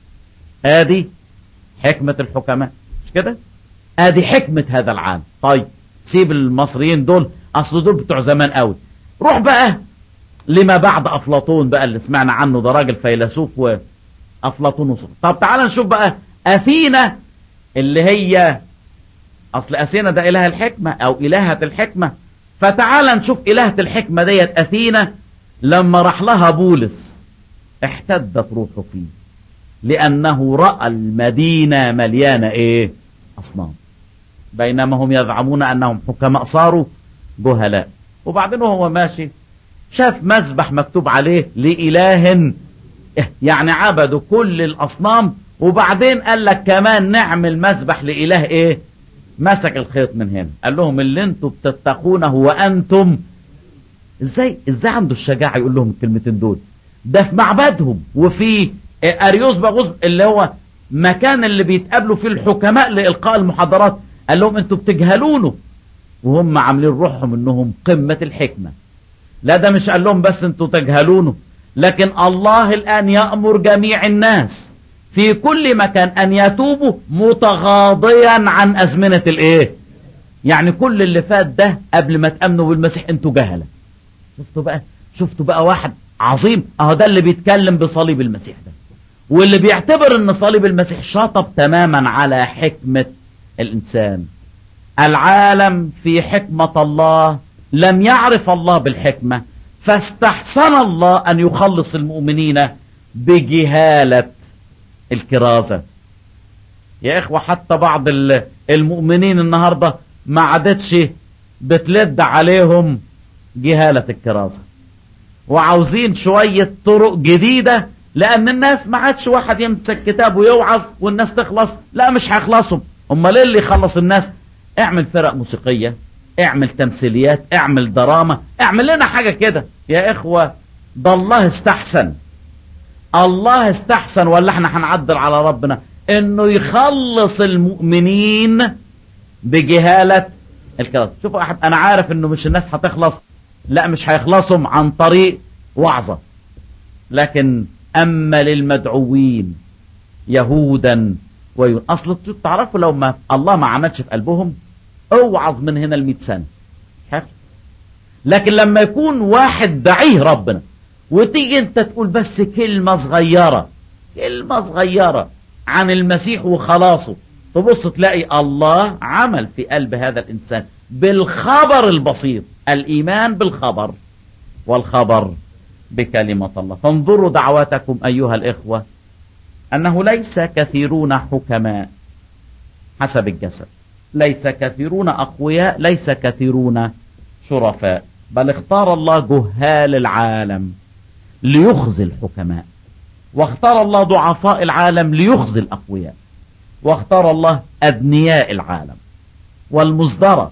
ادي حكمة الحكماء مش كده ادي حكمة هذا العالم طيب سيب المصريين دول اصل دول بتوع زمان قوي روح بقى لما بعد افلاطون بقى اللي سمعنا عنه ده راجل فيلسوف وافلاطون وصول طب تعال نشوف بقى اثينا اللي هي اصل اثينا ده اله الحكمة او الهة الحكمة فتعال نشوف الهة الحكمة ديت اثينا لما راح لها بولس احتدت روحه فيه لانه رأى المدينة مليانة ايه اصنام بينما هم يزعمون انهم حكماء صاروا جهلاء وبعدين وهو ماشي شاف مذبح مكتوب عليه لإله يعني عبدوا كل الأصنام وبعدين قال لك كمان نعمل مذبح لإله إيه مسك الخيط من هنا قال لهم اللي انتم بتتقونه وأنتم ازاي ازاي عنده الشجاعة يقول لهم الكلمتين دول ده في معبدهم وفي أريوس باغوس اللي هو مكان اللي بيتقابلوا فيه الحكماء لإلقاء المحاضرات قال لهم انتوا بتجهلونه وهم عاملين روحهم انهم قمة الحكمة لا ده مش قال لهم بس انتوا تجهلونه لكن الله الآن يأمر جميع الناس في كل مكان أن يتوبوا متغاضيا عن أزمنة الإيه يعني كل اللي فات ده قبل ما تأمنوا بالمسيح انتوا جهلة شفتوا بقى شفتوا بقى واحد عظيم اهو ده اللي بيتكلم بصليب المسيح ده واللي بيعتبر ان صليب المسيح شطب تماما على حكمة الانسان العالم في حكمة الله لم يعرف الله بالحكمة فاستحسن الله ان يخلص المؤمنين بجهالة الكرازة يا اخوة حتى بعض المؤمنين النهاردة ما عادتش بتلد عليهم جهالة الكرازة وعاوزين شوية طرق جديدة لان الناس ما عادش واحد يمسك كتاب ويوعظ والناس تخلص لا مش هيخلصوا امال ايه اللي يخلص الناس اعمل فرق موسيقية اعمل تمثيليات اعمل دراما اعمل لنا حاجة كده يا اخوة ده الله استحسن الله استحسن ولا احنا هنعدل على ربنا انه يخلص المؤمنين بجهالة الكراسة شوفوا احد انا عارف انه مش الناس هتخلص لا مش هيخلصهم عن طريق وعظة لكن اما للمدعوين يهودا ويون اصل تعرفوا لو ما الله ما عملش في قلبهم اوعظ من هنا المئة سنة هيخلص لكن لما يكون واحد دعيه ربنا وتيجي انت تقول بس كلمة صغيرة كلمة صغيرة عن المسيح وخلاصه تبص تلاقي الله عمل في قلب هذا الإنسان بالخبر البسيط الإيمان بالخبر والخبر بكلمة الله فانظروا دعواتكم أيها الإخوة أنه ليس كثيرون حكماء حسب الجسد ليس كثيرون أقوياء ليس كثيرون شرفاء بل اختار الله جهال العالم ليخزي الحكماء واختار الله ضعفاء العالم ليخزي الأقوياء واختار الله أدنياء العالم والمصدرة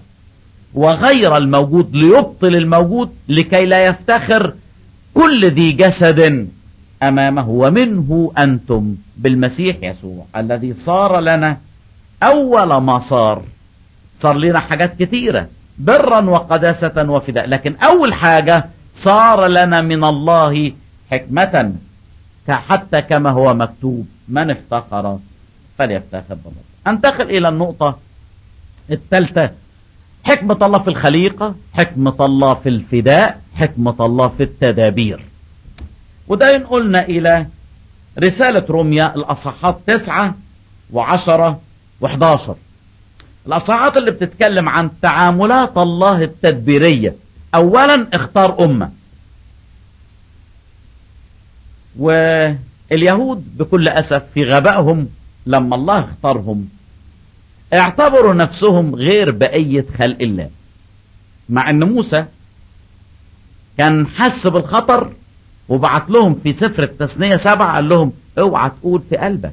وغير الموجود ليبطل الموجود لكي لا يفتخر كل ذي جسد أمامه ومنه أنتم بالمسيح يسوع الذي صار لنا أول ما صار صار لنا حاجات كثيرة برا وقداسة وفداء لكن أول حاجة صار لنا من الله حكمة حتى كما هو مكتوب من افتقر فليفتخر بالله انتقل إلى النقطة الثالثة حكمة الله في الخليقة حكمة الله في الفداء حكمة الله في التدابير وده ينقلنا إلى رسالة روميا الأصحات تسعة وعشرة وحداشر الأصحات اللي بتتكلم عن تعاملات الله التدبيرية أولا اختار أمة واليهود بكل أسف في غبائهم لما الله اختارهم اعتبروا نفسهم غير بقية خلق الله مع ان موسى كان حس بالخطر وبعت لهم في سفر التثنية سبعة قال لهم اوعى تقول في قلبك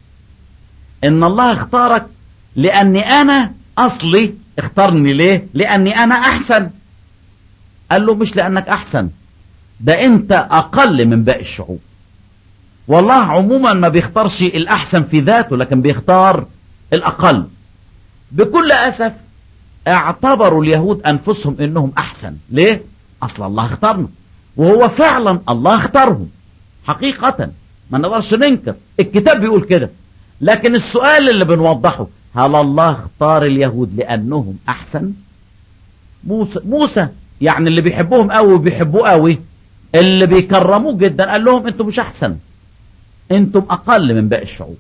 ان الله اختارك لاني انا اصلي اختارني ليه لاني انا احسن قال له مش لانك احسن ده انت اقل من باقي الشعوب والله عموما ما بيختارش الاحسن في ذاته لكن بيختار الاقل بكل اسف اعتبروا اليهود انفسهم انهم احسن ليه اصل الله اختارنا وهو فعلا الله اختارهم حقيقة ما نقدرش ننكر الكتاب بيقول كده لكن السؤال اللي بنوضحه هل الله اختار اليهود لانهم احسن موسى موسى يعني اللي بيحبوهم قوي وبيحبوه قوي اللي بيكرموه جدا قال لهم انتم مش احسن انتم اقل من باقي الشعوب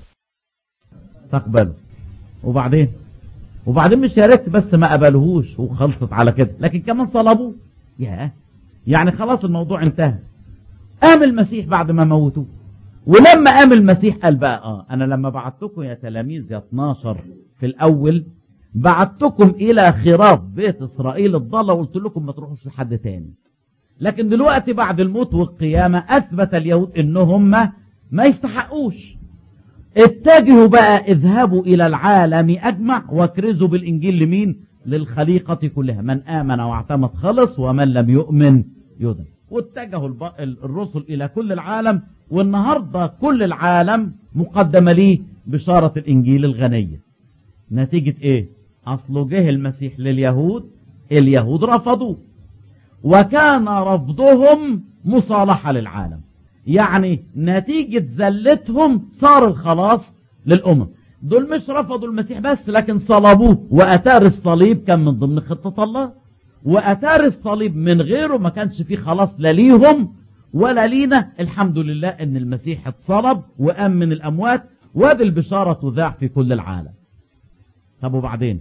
تقبلوا وبعدين وبعدين مش يا ريت بس ما قبلوهوش وخلصت على كده لكن كمان صلبوه ياه يعني خلاص الموضوع انتهى قام المسيح بعد ما موتوه ولما قام المسيح قال بقى اه انا لما بعتكم يا تلاميذ يا 12 في الاول بعتكم الى خراب بيت اسرائيل الضالة وقلت لكم ما تروحوش لحد تاني لكن دلوقتي بعد الموت والقيامة اثبت اليهود انهم ما يستحقوش اتجهوا بقى اذهبوا الى العالم اجمع واكرزوا بالانجيل لمين للخليقة كلها من امن واعتمد خلص ومن لم يؤمن يدن واتجهوا الرسل الى كل العالم والنهاردة كل العالم مقدمة ليه بشارة الانجيل الغنية نتيجة ايه اصله جه المسيح لليهود اليهود رفضوه وكان رفضهم مصالحة للعالم يعني نتيجة زلتهم صار الخلاص للأمم دول مش رفضوا المسيح بس لكن صلبوه وأتار الصليب كان من ضمن خطة الله وأتار الصليب من غيره ما كانش فيه خلاص لا ليهم ولا لينا الحمد لله ان المسيح اتصلب وقام من الأموات وادي البشارة تذاع في كل العالم طب وبعدين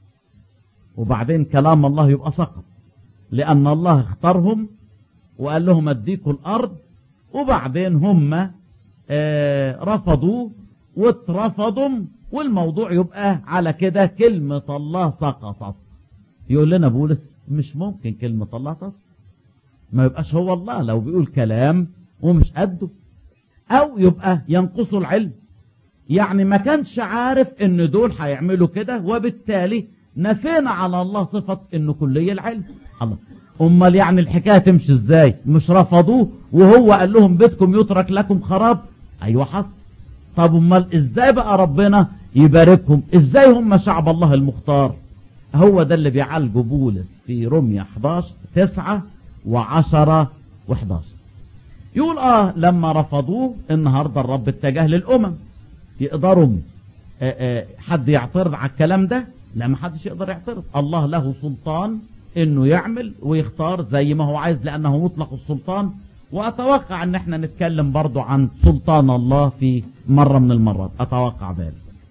وبعدين كلام الله يبقى سقط لأن الله اختارهم وقال لهم اديكم الأرض وبعدين هم آه رفضوا واترفضوا والموضوع يبقى على كده كلمة الله سقطت يقول لنا بولس مش ممكن كلمة الله تسقط ما يبقاش هو الله لو بيقول كلام ومش قده او يبقى ينقصه العلم يعني ما كانش عارف ان دول هيعملوا كده وبالتالي نفينا على الله صفة انه كلية العلم الله امال يعني الحكاية تمشي ازاي مش رفضوه وهو قال لهم بيتكم يترك لكم خراب ايوه حصل طب امال ازاي بقى ربنا يباركهم ازاي هم شعب الله المختار هو ده اللي بيعالجه بولس في رمية 11 9 و10 و11 يقول اه لما رفضوه النهاردة الرب اتجه للامم يقدروا آه آه حد يعترض على الكلام ده لا ما حدش يقدر يعترض الله له سلطان انه يعمل ويختار زي ما هو عايز لانه مطلق السلطان واتوقع ان احنا نتكلم برضو عن سلطان الله في مرة من المرات اتوقع ذلك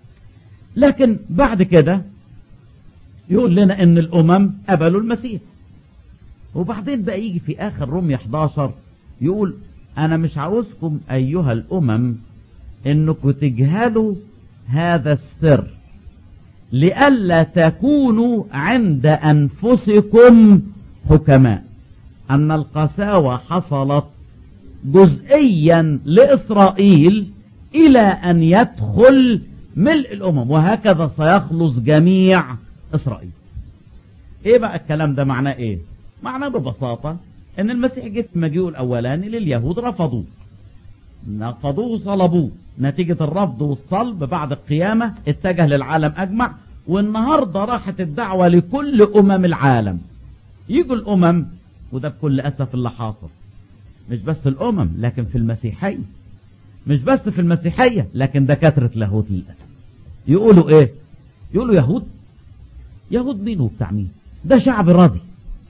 لكن بعد كده يقول لنا ان الامم قبلوا المسيح وبعدين بقى يجي في اخر رمية 11 يقول انا مش عاوزكم ايها الامم انكم تجهلوا هذا السر لئلا تكونوا عند أنفسكم حكماء أن القساوة حصلت جزئيا لإسرائيل إلى أن يدخل ملء الأمم وهكذا سيخلص جميع إسرائيل إيه بقى الكلام ده معناه إيه معناه ببساطة أن المسيح جه في مجيئه الأولاني لليهود رفضوه نفضوه صلبوه نتيجة الرفض والصلب بعد القيامة اتجه للعالم أجمع والنهاردة راحت الدعوة لكل أمم العالم يجوا الأمم وده بكل أسف اللي حاصل مش بس الأمم لكن في المسيحية مش بس في المسيحية لكن دكاترة لاهوت للأسف يقولوا ايه يقولوا يهود يهود مين وبتاع مين ده شعب راضي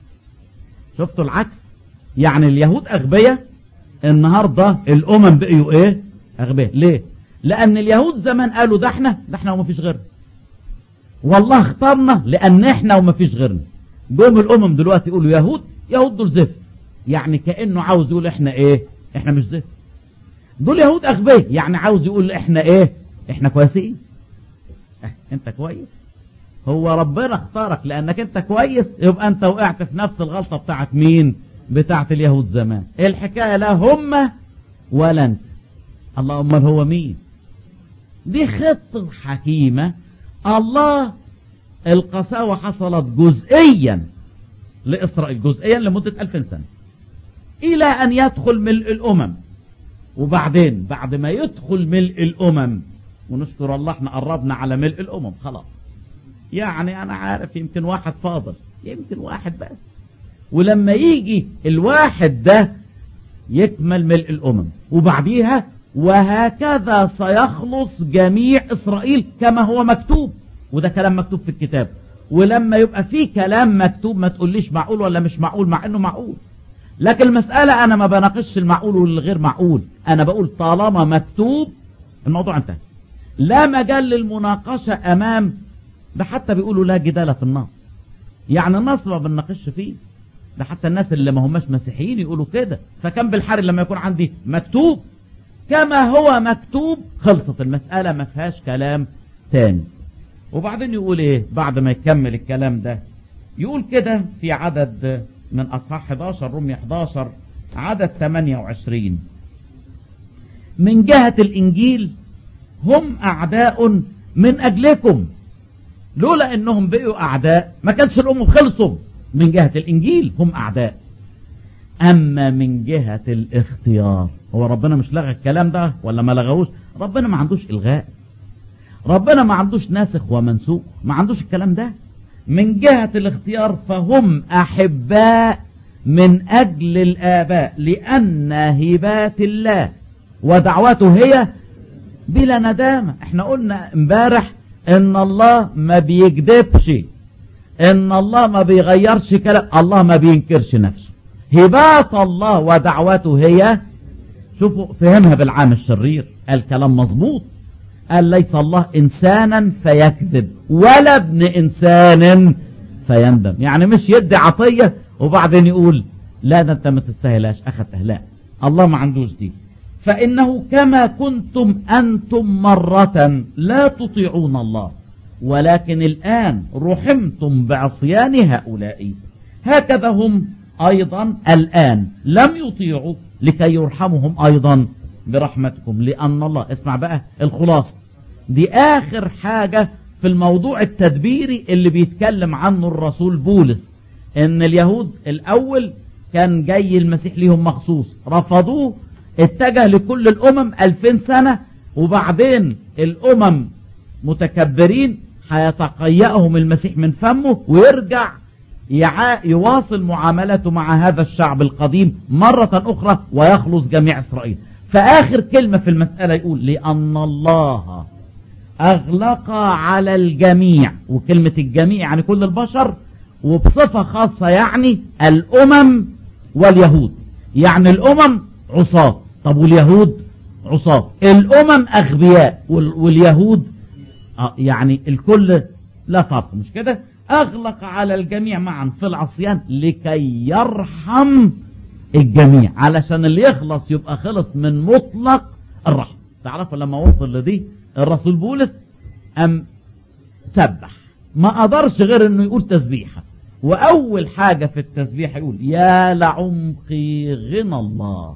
شفتوا العكس يعني اليهود أغبية النهاردة الأمم بقيوا ايه أغبية ليه لأن اليهود زمان قالوا ده احنا ده احنا وما فيش غيرنا والله اختارنا لأن احنا وما فيش غيرنا جم الأمم دلوقتي يقولوا يهود يهود دول زفت يعني كأنه عاوز يقول احنا ايه احنا مش زفت دول يهود أغبياء يعني عاوز يقول احنا ايه احنا كويسين اه انت كويس هو ربنا اختارك لانك انت كويس يبقى انت وقعت في نفس الغلطة بتاعت مين بتاعت اليهود زمان الحكاية لا هم ولا انت الله امال هو مين دي خطة حكيمة الله القساوة حصلت جزئيا لإسرائيل جزئيا لمدة ألف سنة إلى أن يدخل ملء الأمم وبعدين بعد ما يدخل ملء الأمم ونشكر الله احنا قربنا على ملء الأمم خلاص يعني أنا عارف يمكن واحد فاضل يمكن واحد بس ولما يجي الواحد ده يكمل ملء الأمم وبعديها وهكذا سيخلص جميع إسرائيل كما هو مكتوب وده كلام مكتوب في الكتاب ولما يبقى في كلام مكتوب ما تقوليش معقول ولا مش معقول مع انه معقول لكن المسألة انا ما بناقش المعقول والغير معقول انا بقول طالما مكتوب الموضوع انتهى لا مجال للمناقشة امام ده حتى بيقولوا لا جدال في النص يعني النص ما بنناقش فيه ده حتى الناس اللي ما هماش مسيحيين يقولوا كده فكم بالحر لما يكون عندي مكتوب كما هو مكتوب خلصت المسألة ما فيهاش كلام تاني وبعدين يقول ايه بعد ما يكمل الكلام ده يقول كده في عدد من اصحاح 11 رمي 11 عدد 28 من جهة الانجيل هم اعداء من اجلكم لولا انهم بقوا اعداء ما كانش الامم خلصوا من جهة الانجيل هم اعداء اما من جهة الاختيار هو ربنا مش لغى الكلام ده ولا ما لغوش ربنا ما عندوش الغاء ربنا ما عندوش ناسخ ومنسوخ ما عندوش الكلام ده من جهة الاختيار فهم أحباء من أجل الآباء لأن هبات الله ودعوته هي بلا ندامة احنا قلنا امبارح ان الله ما بيكذبش ان الله ما بيغيرش كلام الله ما بينكرش نفسه هبات الله ودعوته هي شوفوا فهمها بالعام الشرير الكلام مظبوط قال ليس الله إنسانا فيكذب ولا ابن إنسان فيندم يعني مش يدي عطية وبعدين يقول لا ده انت ما تستاهلاش أخذتها لا الله ما عندوش دي فإنه كما كنتم أنتم مرة لا تطيعون الله ولكن الآن رحمتم بعصيان هؤلاء هكذا هم أيضا الآن لم يطيعوا لكي يرحمهم أيضا برحمتكم لأن الله اسمع بقى الخلاصة دي آخر حاجة في الموضوع التدبيري اللي بيتكلم عنه الرسول بولس ان اليهود الأول كان جاي المسيح ليهم مخصوص رفضوه اتجه لكل الأمم ألفين سنة وبعدين الأمم متكبرين هيتقيأهم المسيح من فمه ويرجع يعا يواصل معاملته مع هذا الشعب القديم مرة أخرى ويخلص جميع إسرائيل فآخر كلمة في المسألة يقول لأن الله أغلق على الجميع وكلمة الجميع يعني كل البشر وبصفة خاصة يعني الأمم واليهود يعني الأمم عصاة طب واليهود عصاة الأمم أغبياء واليهود يعني الكل لا فرق مش كده أغلق على الجميع معا في العصيان لكي يرحم الجميع علشان اللي يخلص يبقى خلص من مطلق الرحم تعرفوا لما وصل لدي الرسول بولس أم سبح ما قدرش غير انه يقول تسبيحة واول حاجة في التسبيح يقول يا لعمق غنى الله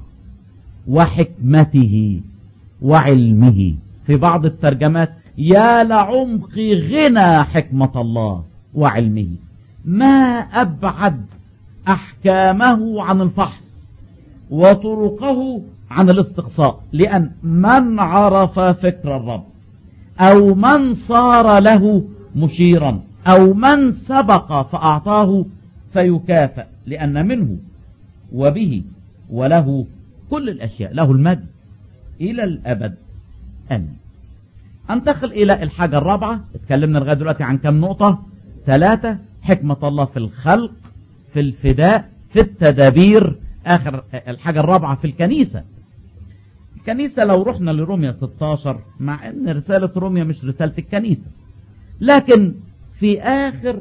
وحكمته وعلمه في بعض الترجمات يا لعمق غنى حكمة الله وعلمه ما أبعد أحكامه عن الفحص وطرقه عن الاستقصاء لأن من عرف فكر الرب أو من صار له مشيرا أو من سبق فأعطاه فيكافأ لأن منه وبه وله كل الأشياء له المجد إلى الأبد أمين أنتقل إلى الحاجة الرابعة اتكلمنا لغاية دلوقتي عن كم نقطة ثلاثة حكمة الله في الخلق في الفداء في التدابير آخر الحاجة الرابعة في الكنيسة الكنيسة لو رحنا لروميا 16 مع ان رسالة روميا مش رسالة الكنيسة لكن في آخر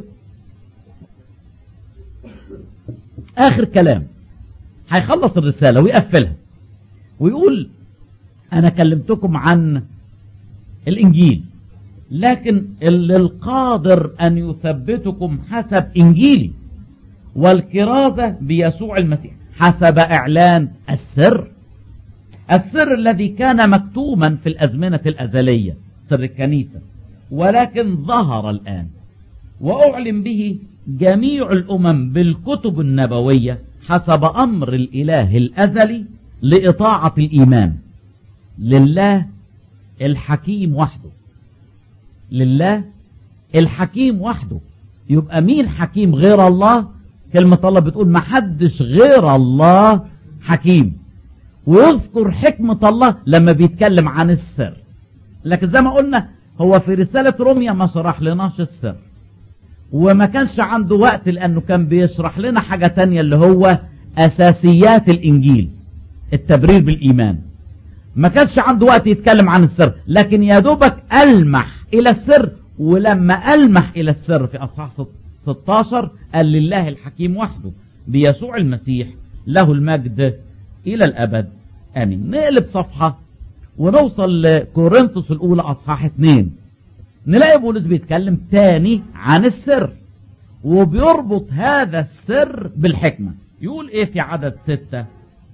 آخر كلام هيخلص الرسالة ويقفلها ويقول أنا كلمتكم عن الإنجيل لكن اللي القادر أن يثبتكم حسب إنجيلي والكرازة بيسوع المسيح حسب إعلان السر السر الذي كان مكتوما في الأزمنة الأزلية سر الكنيسة ولكن ظهر الآن وأعلن به جميع الأمم بالكتب النبوية حسب أمر الإله الأزلي لإطاعة الإيمان لله الحكيم وحده لله الحكيم وحده يبقى مين حكيم غير الله كلمة الله بتقول ما حدش غير الله حكيم ويذكر حكمة الله لما بيتكلم عن السر لكن زي ما قلنا هو في رسالة روميا ما شرح لناش السر وما كانش عنده وقت لأنه كان بيشرح لنا حاجة تانية اللي هو أساسيات الإنجيل التبرير بالإيمان ما كانش عنده وقت يتكلم عن السر لكن يا دوبك ألمح إلى السر ولما ألمح إلى السر في أصحاح 16 قال لله الحكيم وحده بيسوع المسيح له المجد إلى الأبد آمين نقلب صفحة ونوصل لكورنثوس الأولى أصحاح 2 نلاقي بولس بيتكلم تاني عن السر وبيربط هذا السر بالحكمة يقول ايه في عدد ستة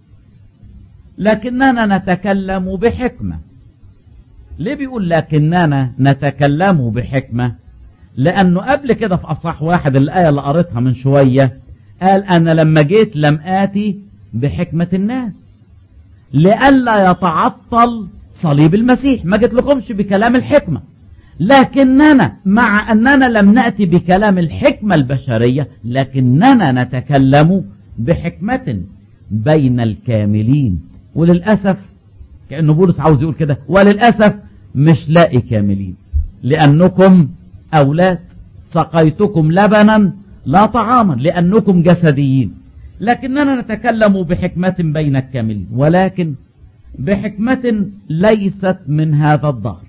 لكننا نتكلم بحكمة ليه بيقول لكننا نتكلم بحكمة لأنه قبل كده في أصح واحد الآية اللي قريتها من شوية قال أنا لما جيت لم آتي بحكمة الناس لئلا يتعطل صليب المسيح ما جيت لكمش بكلام الحكمة لكننا مع أننا لم نأتي بكلام الحكمة البشرية لكننا نتكلم بحكمة بين الكاملين وللأسف كأنه بولس عاوز يقول كده وللأسف مش لاقي كاملين لأنكم أولاد سقيتكم لبنا لا طعاما لأنكم جسديين لكننا نتكلم بحكمة بين الكاملين ولكن بحكمة ليست من هذا الظهر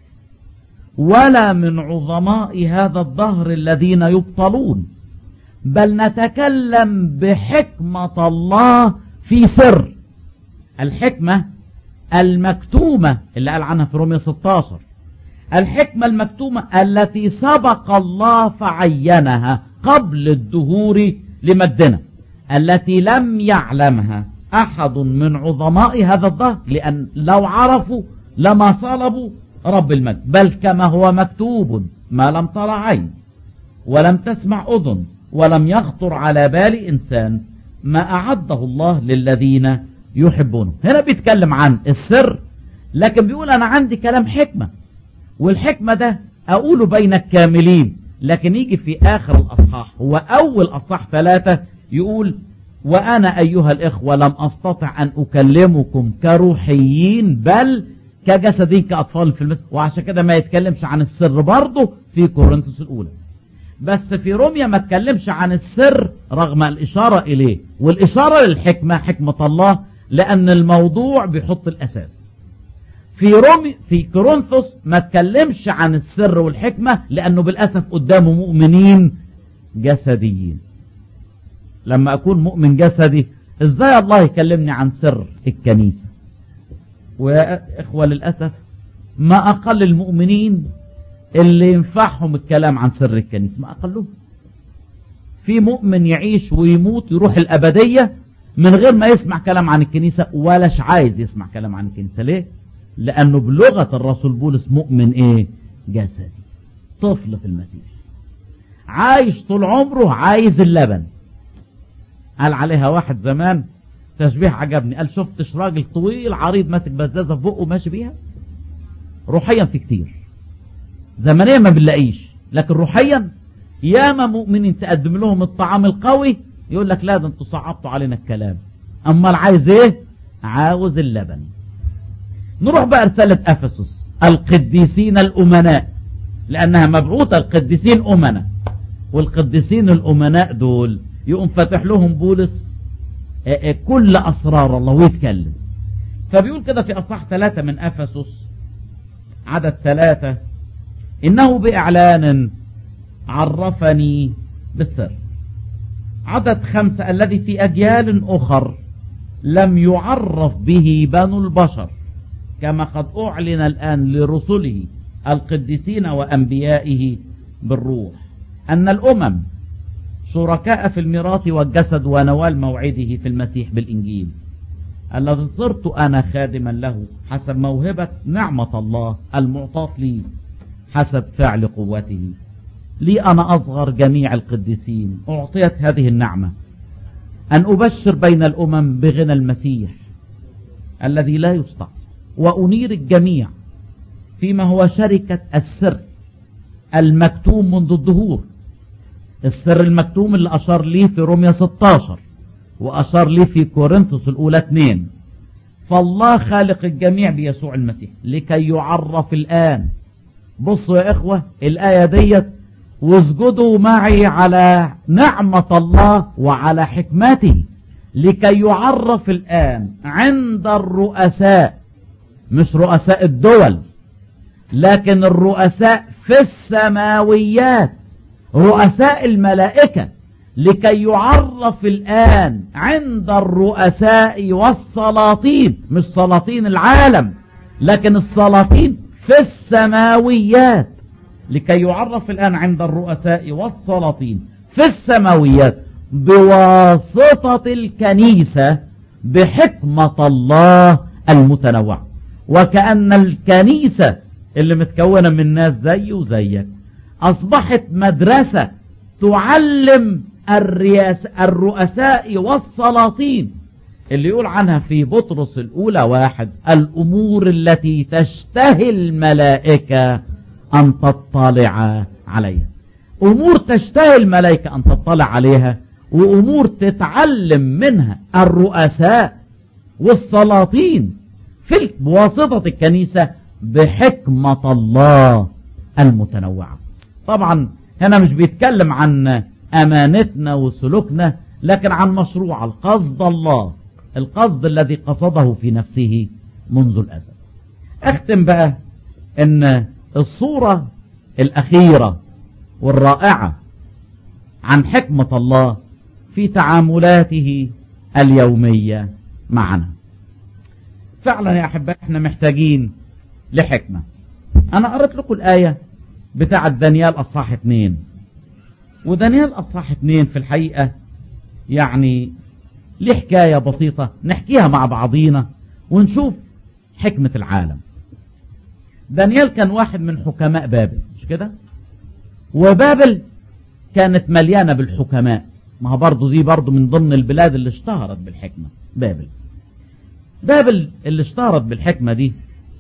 ولا من عظماء هذا الظهر الذين يبطلون بل نتكلم بحكمة الله في سر الحكمة المكتومة اللي قال عنها في رومية 16 الحكمة المكتومة التي سبق الله فعينها قبل الدهور لمجدنا التي لم يعلمها أحد من عظماء هذا الظهر لأن لو عرفوا لما صلبوا رب المجد بل كما هو مكتوب ما لم ترى عين ولم تسمع أذن ولم يخطر على بال إنسان ما أعده الله للذين يحبونه هنا بيتكلم عن السر لكن بيقول أنا عندي كلام حكمة والحكمة ده أقوله بين الكاملين لكن يجي في آخر الأصحاح هو أول أصحاح ثلاثة يقول وأنا أيها الإخوة لم أستطع أن أكلمكم كروحيين بل كجسدين كأطفال في المسجد وعشان كده ما يتكلمش عن السر برضه في كورنثوس الأولى بس في روميا ما تكلمش عن السر رغم الإشارة إليه والإشارة للحكمة حكمة الله لأن الموضوع بيحط الأساس في رومي في كورنثوس ما تكلمش عن السر والحكمة لأنه بالأسف قدامه مؤمنين جسديين لما أكون مؤمن جسدي إزاي الله يكلمني عن سر الكنيسة ويا إخوة للأسف ما أقل المؤمنين اللي ينفعهم الكلام عن سر الكنيسة ما أقلهم في مؤمن يعيش ويموت يروح الأبدية من غير ما يسمع كلام عن الكنيسة ولاش عايز يسمع كلام عن الكنيسة ليه لأنه بلغة الرسول بولس مؤمن إيه جسدي طفل في المسيح عايش طول عمره عايز اللبن قال عليها واحد زمان تشبيه عجبني قال شفتش راجل طويل عريض ماسك بزازة في بقه ماشي بيها روحيا في كتير زمنيا ما بنلاقيش لكن روحيا ياما مؤمنين تقدم لهم الطعام القوي يقول لك لا ده انتوا صعبتوا علينا الكلام اما عايز ايه عاوز اللبن نروح بقى رسالة افسس القديسين الامناء لانها مبعوثة القديسين امناء والقديسين الامناء دول يقوم فاتح لهم بولس كل اسرار الله ويتكلم فبيقول كده في اصح ثلاثة من افسس عدد ثلاثة انه باعلان عرفني بالسر عدد خمسة الذي في أجيال أخر لم يعرف به بنو البشر كما قد أعلن الآن لرسله القديسين وأنبيائه بالروح أن الأمم شركاء في الميراث والجسد ونوال موعده في المسيح بالإنجيل الذي صرت أنا خادما له حسب موهبة نعمة الله المعطاة لي حسب فعل قوته لي أنا أصغر جميع القديسين أعطيت هذه النعمة أن أبشر بين الأمم بغنى المسيح الذي لا يستعصى وأنير الجميع فيما هو شركة السر المكتوم منذ الظهور السر المكتوم اللي أشار ليه في روميا 16 وأشار ليه في كورنثوس الأولى 2 فالله خالق الجميع بيسوع المسيح لكي يعرف الآن بصوا يا إخوة الآية ديت واسجدوا معي على نعمة الله وعلى حكمته لكي يعرف الآن عند الرؤساء مش رؤساء الدول لكن الرؤساء في السماويات رؤساء الملائكة لكي يعرف الآن عند الرؤساء والسلاطين مش سلاطين العالم لكن السلاطين في السماويات لكي يعرف الآن عند الرؤساء والسلاطين في السماويات بواسطة الكنيسة بحكمة الله المتنوعة وكأن الكنيسة اللي متكونة من ناس زي وزيك أصبحت مدرسة تعلم الرياس الرؤساء والسلاطين اللي يقول عنها في بطرس الأولى واحد الأمور التي تشتهي الملائكة أن تطلع عليها أمور تشتهي الملائكة أن تطلع عليها وأمور تتعلم منها الرؤساء والسلاطين في بواسطة الكنيسة بحكمة الله المتنوعة طبعا هنا مش بيتكلم عن أمانتنا وسلوكنا لكن عن مشروع القصد الله القصد الذي قصده في نفسه منذ الأزل أختم بقى أن الصورة الأخيرة والرائعة عن حكمة الله في تعاملاته اليومية معنا فعلا يا أحباء احنا محتاجين لحكمة أنا قرأت لكم الآية بتاعة دانيال أصحاح اتنين ودانيال أصحاح اتنين في الحقيقة يعني ليه حكاية بسيطة نحكيها مع بعضينا ونشوف حكمة العالم دانيال كان واحد من حكماء بابل مش كده وبابل كانت مليانة بالحكماء ما برضو دي برضو من ضمن البلاد اللي اشتهرت بالحكمة بابل بابل اللي اشتهرت بالحكمة دي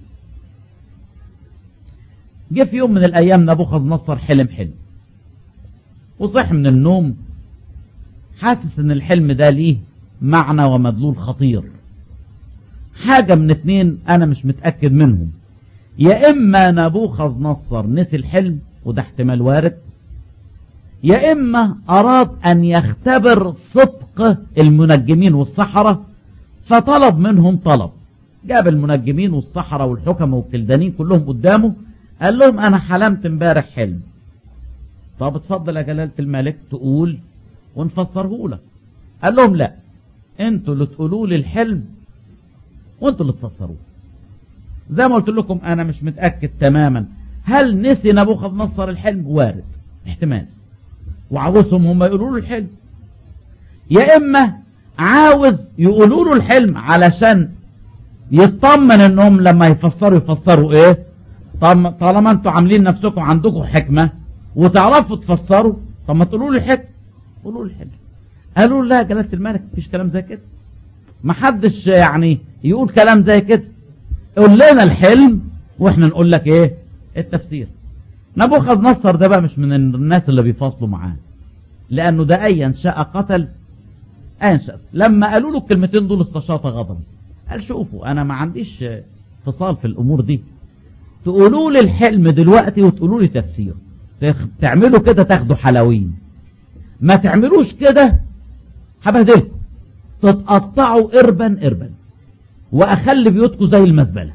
جه في يوم من الأيام نبوخذ نصر حلم حلم وصح من النوم حاسس ان الحلم ده ليه معنى ومدلول خطير حاجة من اتنين انا مش متأكد منهم يا اما نبوخذ نصر نسي الحلم وده احتمال وارد يا اما اراد ان يختبر صدق المنجمين والسحرة فطلب منهم طلب جاب المنجمين والسحرة والحكمة والكلدانين كلهم قدامه قال لهم انا حلمت امبارح حلم طب اتفضل يا جلالة الملك تقول ونفسره لك قال لهم لا انتوا اللي تقولوا لي الحلم وانتوا اللي تفسروه زي ما قلت لكم انا مش متأكد تماما هل نسي نبوخذ نصر الحلم وارد احتمال وعاوزهم هم يقولوا له الحلم يا اما عاوز يقولوا له الحلم علشان يطمن انهم لما يفسروا يفسروا ايه طالما انتوا عاملين نفسكم عندكم حكمة وتعرفوا تفسروا طب ما تقولوا لي الحكم قولوا لي الحلم قالوا لا يا جلالة الملك مفيش كلام زي كده محدش يعني يقول كلام زي كده قول لنا الحلم واحنا نقول لك ايه التفسير نبوخذ نصر ده بقى مش من الناس اللي بيفاصلوا معاه لانه ده ايا شاء قتل ايا شاء لما قالوا له الكلمتين دول استشاط غضب قال شوفوا انا ما عنديش فصال في الامور دي تقولوا لي الحلم دلوقتي وتقولوا لي تفسير تعملوا كده تاخدوا حلاوين ما تعملوش كده هبهدلكم تتقطعوا اربا اربا واخلي بيوتكم زي المزبله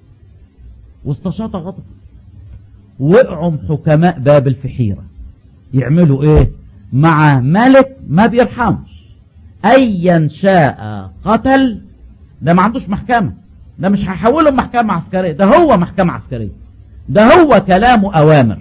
واستشاط غضب وقعوا حكماء بابل في حيره يعملوا ايه مع ملك ما بيرحمش ايا شاء قتل ده ما عندوش محكمه ده مش هيحوله محكمه عسكريه ده هو محكمه عسكريه ده هو كلامه اوامر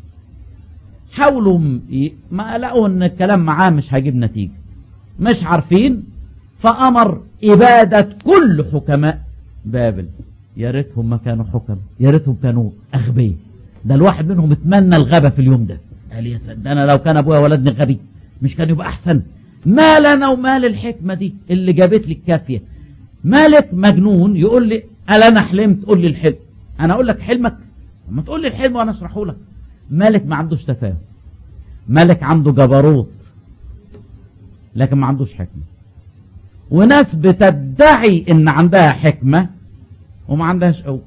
حاولوا ما لقوا ان الكلام معاه مش هيجيب نتيجه مش عارفين فامر اباده كل حكماء بابل يا ريتهم ما كانوا حكم يا ريتهم كانوا اغبياء ده الواحد منهم اتمنى الغبا في اليوم ده قال يا سيد انا لو كان ابويا ولدني غبي مش كان يبقى احسن ما لنا ومال الحكمه دي اللي جابت لي الكافيه مالك مجنون يقول لي قال انا حلمت قول لي الحلم انا اقول لك حلمك ما تقول لي الحلم وانا اشرحه لك مالك ما عندوش تفاهم مالك عنده جبروت لكن ما عندوش حكمه وناس بتدعي ان عندها حكمه وما عندهاش قوه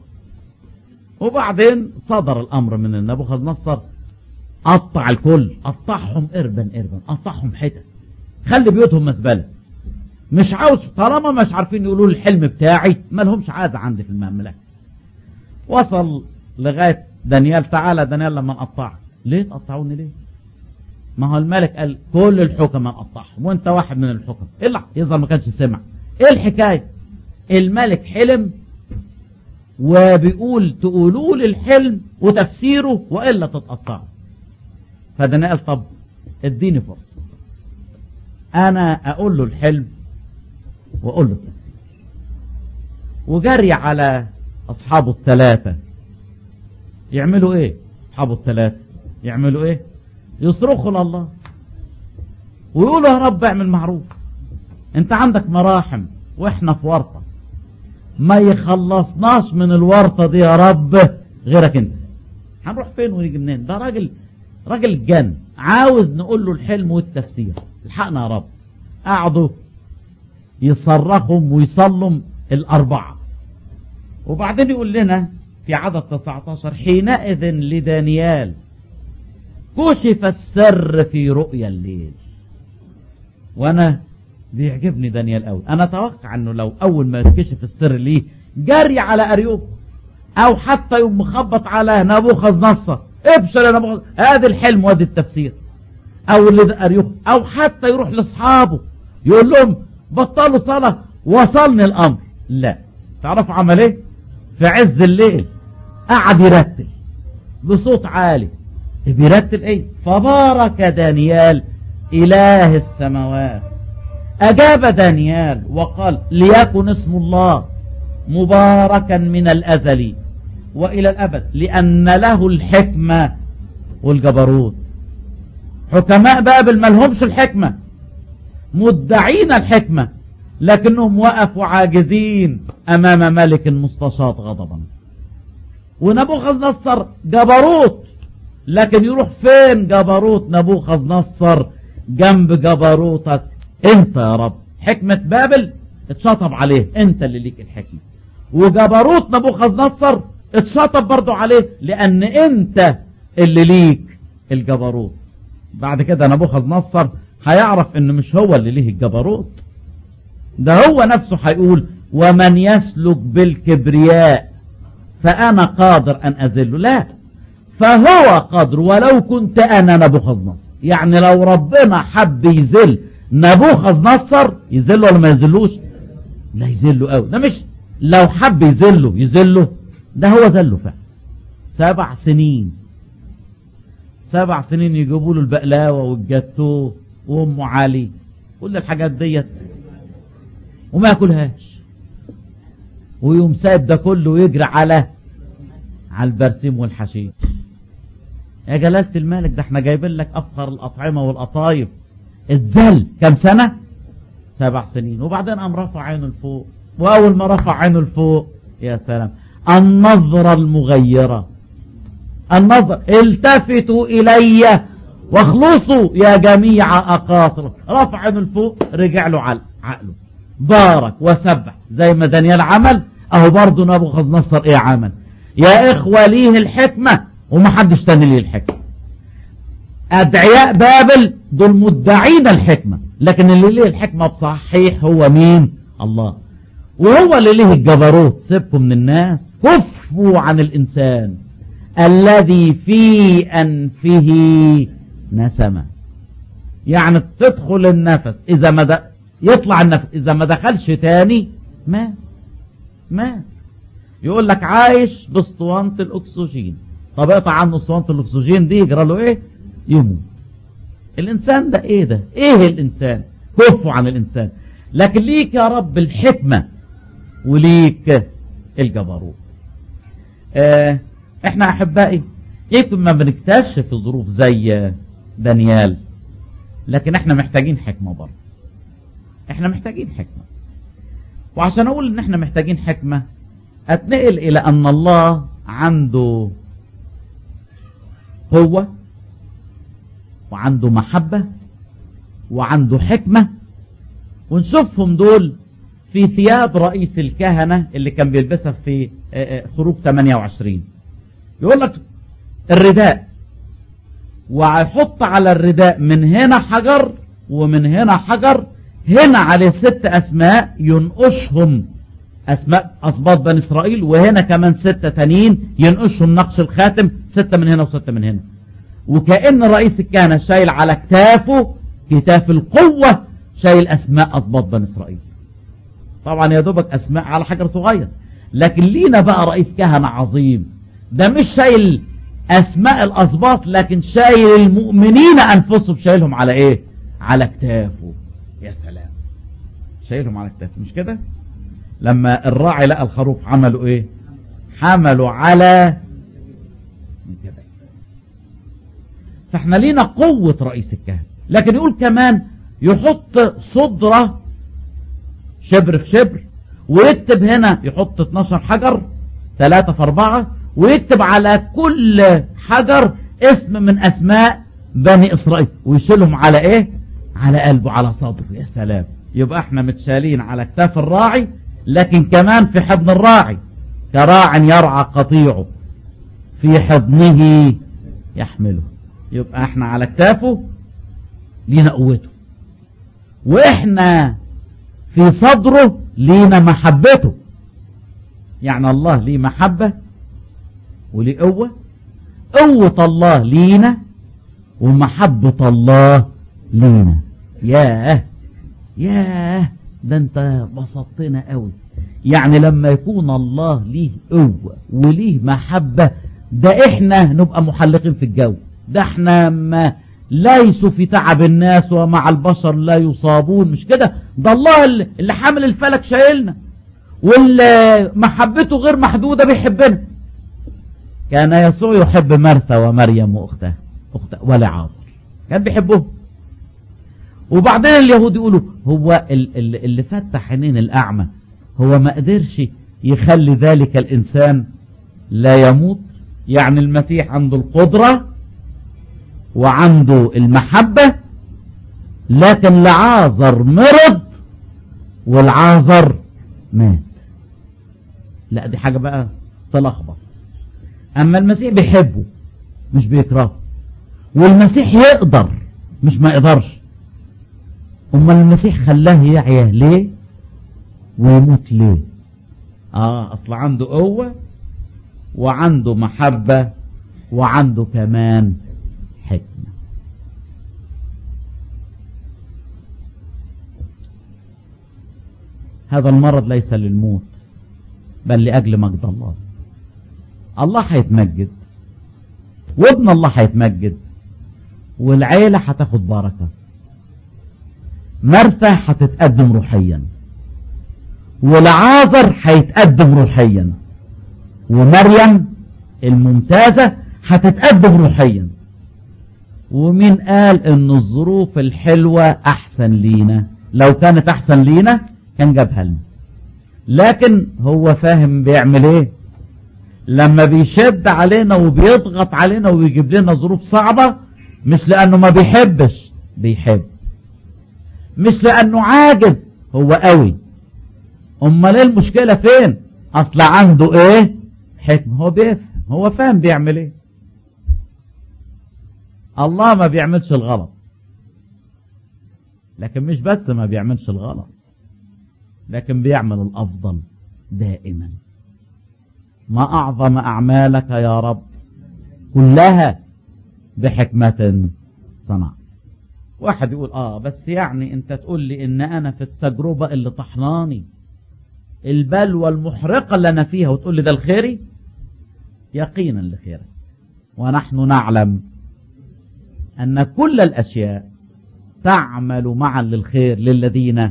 وبعدين صدر الامر من نبوخذ نصر قطع الكل قطعهم اربا اربا قطعهم حتت خلي بيوتهم مزبله مش عاوز طالما مش عارفين يقولوا الحلم بتاعي ما لهمش عازة عندي في المملكة وصل لغاية دانيال تعالى دانيال لما نقطعك ليه تقطعوني ليه ما هو الملك قال كل الحكماء نقطعهم وانت واحد من الحكم ايه يظهر ما كانش سمع ايه الحكاية الملك حلم وبيقول تقولوا لي الحلم وتفسيره والا تتقطعوا فدانيال طب اديني فرصة انا اقول له الحلم واقول له التفسير وجري على اصحابه الثلاثة يعملوا ايه اصحابه الثلاثة يعملوا ايه يصرخوا لله ويقولوا يا رب اعمل معروف انت عندك مراحم واحنا في ورطة ما يخلصناش من الورطة دي يا رب غيرك انت هنروح فين ونيجي منين ده راجل راجل جن عاوز نقول له الحلم والتفسير الحقنا يا رب قعدوا يصرخهم ويصلوا الأربعة وبعدين يقول لنا في عدد 19 حينئذ لدانيال كشف السر في رؤيا الليل وانا بيعجبني دانيال قوي انا اتوقع انه لو اول ما يكشف السر ليه جري على اريوب او حتى يوم مخبط على نبوخذ نصر ابشر يا نبوخذ ادي الحلم وادي التفسير او اللي اريوب او حتى يروح لاصحابه يقول لهم بطلوا صلاة وصلني الامر لا تعرفوا عمل ايه في عز الليل قعد يرتل بصوت عالي بيرتل ايه فبارك دانيال اله السماوات اجاب دانيال وقال ليكن اسم الله مباركا من الازل والى الابد لان له الحكمة والجبروت حكماء بابل ملهمش الحكمة مدعين الحكمة لكنهم وقفوا عاجزين امام ملك مستشاط غضبا ونبوخذ نصر جبروت لكن يروح فين جبروت نبوخذ نصر جنب جبروتك انت يا رب حكمة بابل اتشطب عليه انت اللي ليك الحكمة وجبروت نبوخذ نصر اتشطب برضو عليه لان انت اللي ليك الجبروت بعد كده نبوخذ نصر هيعرف ان مش هو اللي ليه الجبروت ده هو نفسه هيقول ومن يسلك بالكبرياء فانا قادر ان اذله لا فهو قادر ولو كنت انا نبوخذ نصر يعني لو ربنا حب يذل نبوخذ نصر يذله ولا ما يذلوش لا يذله قوي ده مش لو حب يذله يذله ده هو ذله فعلا سبع سنين سبع سنين يجيبوا له البقلاوه والجاتو وام علي كل الحاجات ديت وما ياكلهاش ويقوم سايب ده كله ويجري على على البرسيم والحشيش يا جلالة الملك ده احنا جايبين لك افخر الاطعمة والقطايف اتذل كم سنة سبع سنين وبعدين قام رفع عينه لفوق وأول ما رفع عينه لفوق يا سلام النظرة المغيرة النظر التفتوا إلي واخلصوا يا جميع أقاصر رفع عينه لفوق رجع له عقله بارك وسبح زي ما دانيال عمل اهو برضه نبوخذ نصر ايه عمل يا اخوة ليه الحكمة ومحدش تاني ليه الحكمة ادعياء بابل دول مدعين الحكمة لكن اللي ليه الحكمة بصحيح هو مين الله وهو اللي ليه الجبروت سيبكم من الناس كفوا عن الانسان الذي في انفه نسمة يعني تدخل النفس اذا ما د... يطلع النفس اذا ما دخلش تاني مات مات يقول لك عايش باسطوانة الاكسجين طب اقطع عنه اسطوانة الاكسجين دي يجرى له ايه يموت الانسان ده ايه ده ايه الانسان كفوا عن الانسان لكن ليك يا رب الحكمة وليك الجبروت اه احنا احبائي يمكن ما بنكتشف ظروف زي دانيال لكن احنا محتاجين حكمة برضه احنا محتاجين حكمة وعشان اقول ان احنا محتاجين حكمة اتنقل الى ان الله عنده قوة وعنده محبة وعنده حكمة ونشوفهم دول في ثياب رئيس الكهنة اللي كان بيلبسها في خروج 28 يقول لك الرداء وهيحط على الرداء من هنا حجر ومن هنا حجر هنا عليه ست أسماء ينقشهم أسماء أصباط بني إسرائيل وهنا كمان ستة تانيين ينقشهم نقش الخاتم ستة من هنا وستة من هنا وكأن رئيس الكهنة شايل على كتافه كتاف القوة شايل أسماء أصباط بني إسرائيل طبعا يا دوبك أسماء على حجر صغير لكن لينا بقى رئيس كهنة عظيم ده مش شايل أسماء الأصباط لكن شايل المؤمنين أنفسهم شايلهم على إيه على كتافه يا سلام شايلهم على كتافه مش كده لما الراعي لقى الخروف عملوا ايه حملوا على منكبين فاحنا لينا قوة رئيس الكهنة لكن يقول كمان يحط صدرة شبر في شبر ويكتب هنا يحط 12 حجر 3 في 4 ويكتب على كل حجر اسم من اسماء بني اسرائيل ويشيلهم على ايه على قلبه على صدره يا سلام يبقى احنا متشالين على كتاف الراعي لكن كمان في حضن الراعي كراع يرعى قطيعه في حضنه يحمله يبقى احنا على كتافه لينا قوته واحنا في صدره لينا محبته يعني الله ليه محبة وليه قوة قوة الله لينا ومحبة الله لينا ياه ياه ده انت بسطتنا قوي يعني لما يكون الله ليه قوة وليه محبة ده احنا نبقى محلقين في الجو ده احنا ما ليسوا في تعب الناس ومع البشر لا يصابون مش كده ده الله اللي حامل الفلك شايلنا واللي محبته غير محدودة بيحبنا كان يسوع يحب مرثا ومريم واختها اختها ولعازر كان بيحبهم وبعدين اليهود يقولوا هو اللي فتح عينين الأعمى هو ما قدرش يخلي ذلك الإنسان لا يموت يعني المسيح عنده القدرة وعنده المحبة لكن لعازر مرض والعازر مات لا دي حاجة بقى تلخبط أما المسيح بيحبه مش بيكرهه والمسيح يقدر مش ما يقدرش أما المسيح خلاه يعيا ليه ويموت ليه آه أصل عنده قوة وعنده محبة وعنده كمان حكمة هذا المرض ليس للموت بل لأجل مجد الله الله هيتمجد وابن الله هيتمجد والعيلة هتاخد بركة مرثى هتتقدم روحيا والعازر هيتقدم روحيا ومريم الممتازة هتتقدم روحيا ومين قال ان الظروف الحلوة احسن لينا لو كانت احسن لينا كان جابها لنا لكن هو فاهم بيعمل ايه لما بيشد علينا وبيضغط علينا ويجيب لنا ظروف صعبة مش لانه ما بيحبش بيحب مش لانه عاجز هو قوي امال ايه المشكلة فين اصل عنده ايه حكمة هو بيفهم هو فاهم بيعمل ايه الله ما بيعملش الغلط لكن مش بس ما بيعملش الغلط لكن بيعمل الافضل دائما ما اعظم اعمالك يا رب كلها بحكمة صنعت واحد يقول اه بس يعني انت تقول لي ان انا في التجربة اللي طحناني البلوى المحرقة اللي انا فيها وتقول لي ده الخيري يقينا لخيرك ونحن نعلم ان كل الاشياء تعمل معا للخير للذين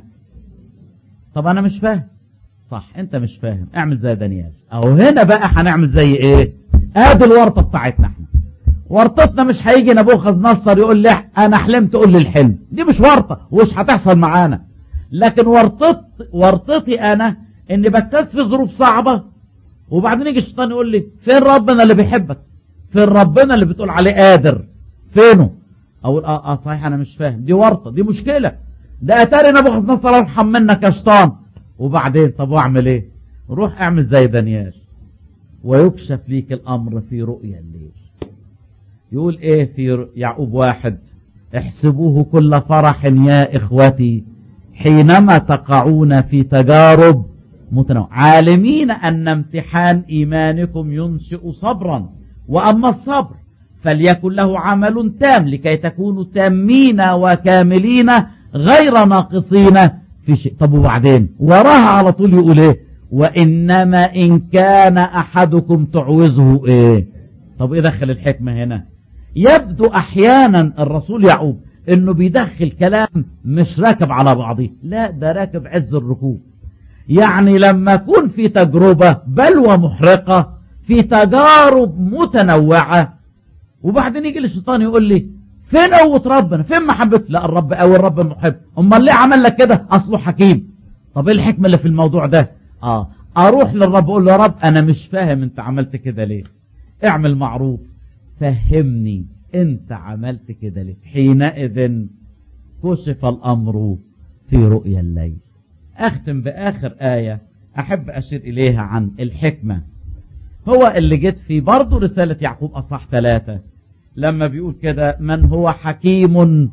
طب انا مش فاهم صح انت مش فاهم اعمل زي دانيال او هنا بقى هنعمل زي ايه ادي الورطة بتاعتنا احنا ورطتنا مش هيجي نبوخذ نصر يقول لي انا حلمت تقول لي الحلم دي مش ورطة ومش هتحصل معانا لكن ورطت ورطتي انا اني بتكس في ظروف صعبة وبعدين يجي الشيطان يقول لي فين ربنا اللي بيحبك فين ربنا اللي بتقول عليه قادر فينه اقول اه اه صحيح انا مش فاهم دي ورطة دي مشكلة ده اتاري نبوخذ نصر ارحم منك يا شيطان وبعدين طب واعمل ايه روح اعمل زي دانيال ويكشف ليك الامر في رؤيا الليل يقول ايه في يعقوب واحد احسبوه كل فرح يا اخوتي حينما تقعون في تجارب متنوع عالمين ان امتحان ايمانكم ينشئ صبرا واما الصبر فليكن له عمل تام لكي تكونوا تامين وكاملين غير ناقصين في شيء طب وبعدين وراها على طول يقول ايه وانما ان كان احدكم تعوزه ايه طب ايه دخل الحكمة هنا يبدو احيانا الرسول يعقوب انه بيدخل كلام مش راكب على بعضه لا ده راكب عز الركوب يعني لما اكون في تجربة بلوى محرقة في تجارب متنوعة وبعدين يجي الشيطان يقول لي فين قوة ربنا فين محبته لا الرب او الرب محب امال ليه عمل لك كده اصله حكيم طب ايه الحكمة اللي في الموضوع ده اه اروح للرب اقول له يا رب انا مش فاهم انت عملت كده ليه اعمل معروف فهمني انت عملت كده ليه حينئذ كشف الامر في رؤيا الليل اختم باخر آية احب اشير اليها عن الحكمة هو اللي جيت في برضه رسالة يعقوب اصح ثلاثة لما بيقول كده من هو حكيم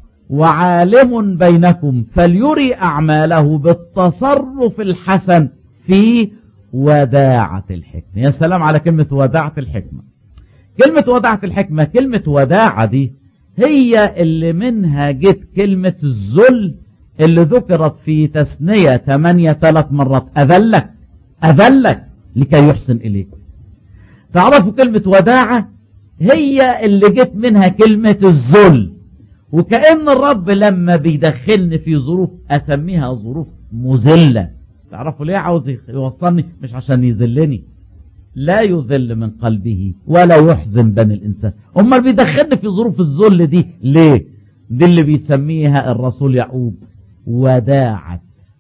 وعالم بينكم فليري أعماله بالتصرف الحسن في وداعة الحكمة يا سلام على كلمة وداعة الحكمة كلمة وداعة الحكمة كلمة وداعة دي هي اللي منها جت كلمة الذل اللي ذكرت في تثنية ثمانية ثلاث مرات أذلك أذلك لكي يحسن إليك تعرفوا كلمة وداعة هي اللي جت منها كلمة الذل وكأن الرب لما بيدخلني في ظروف أسميها ظروف مذلة تعرفوا ليه عاوز يوصلني مش عشان يذلني لا يذل من قلبه ولا يحزن بني الإنسان أما بيدخلني في ظروف الذل دي ليه دي اللي بيسميها الرسول يعقوب وداعة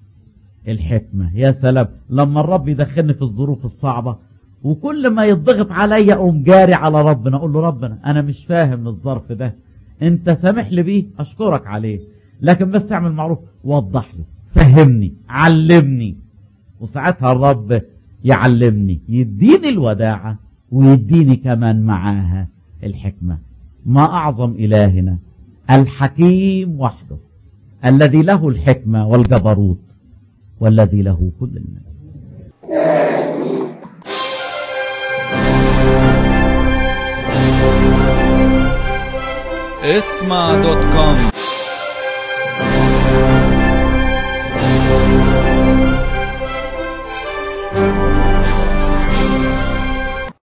الحكمة يا سلام لما الرب يدخلني في الظروف الصعبة وكل ما يضغط عليا اقوم جاري على ربنا اقول له ربنا انا مش فاهم الظرف ده انت سامح لي بيه اشكرك عليه لكن بس اعمل معروف وضح لي فهمني علمني وساعتها الرب يعلمني يديني الوداعة ويديني كمان معاها الحكمة ما أعظم إلهنا الحكيم وحده الذي له الحكمة والجبروت والذي له كل المجد اسمع دوت كوم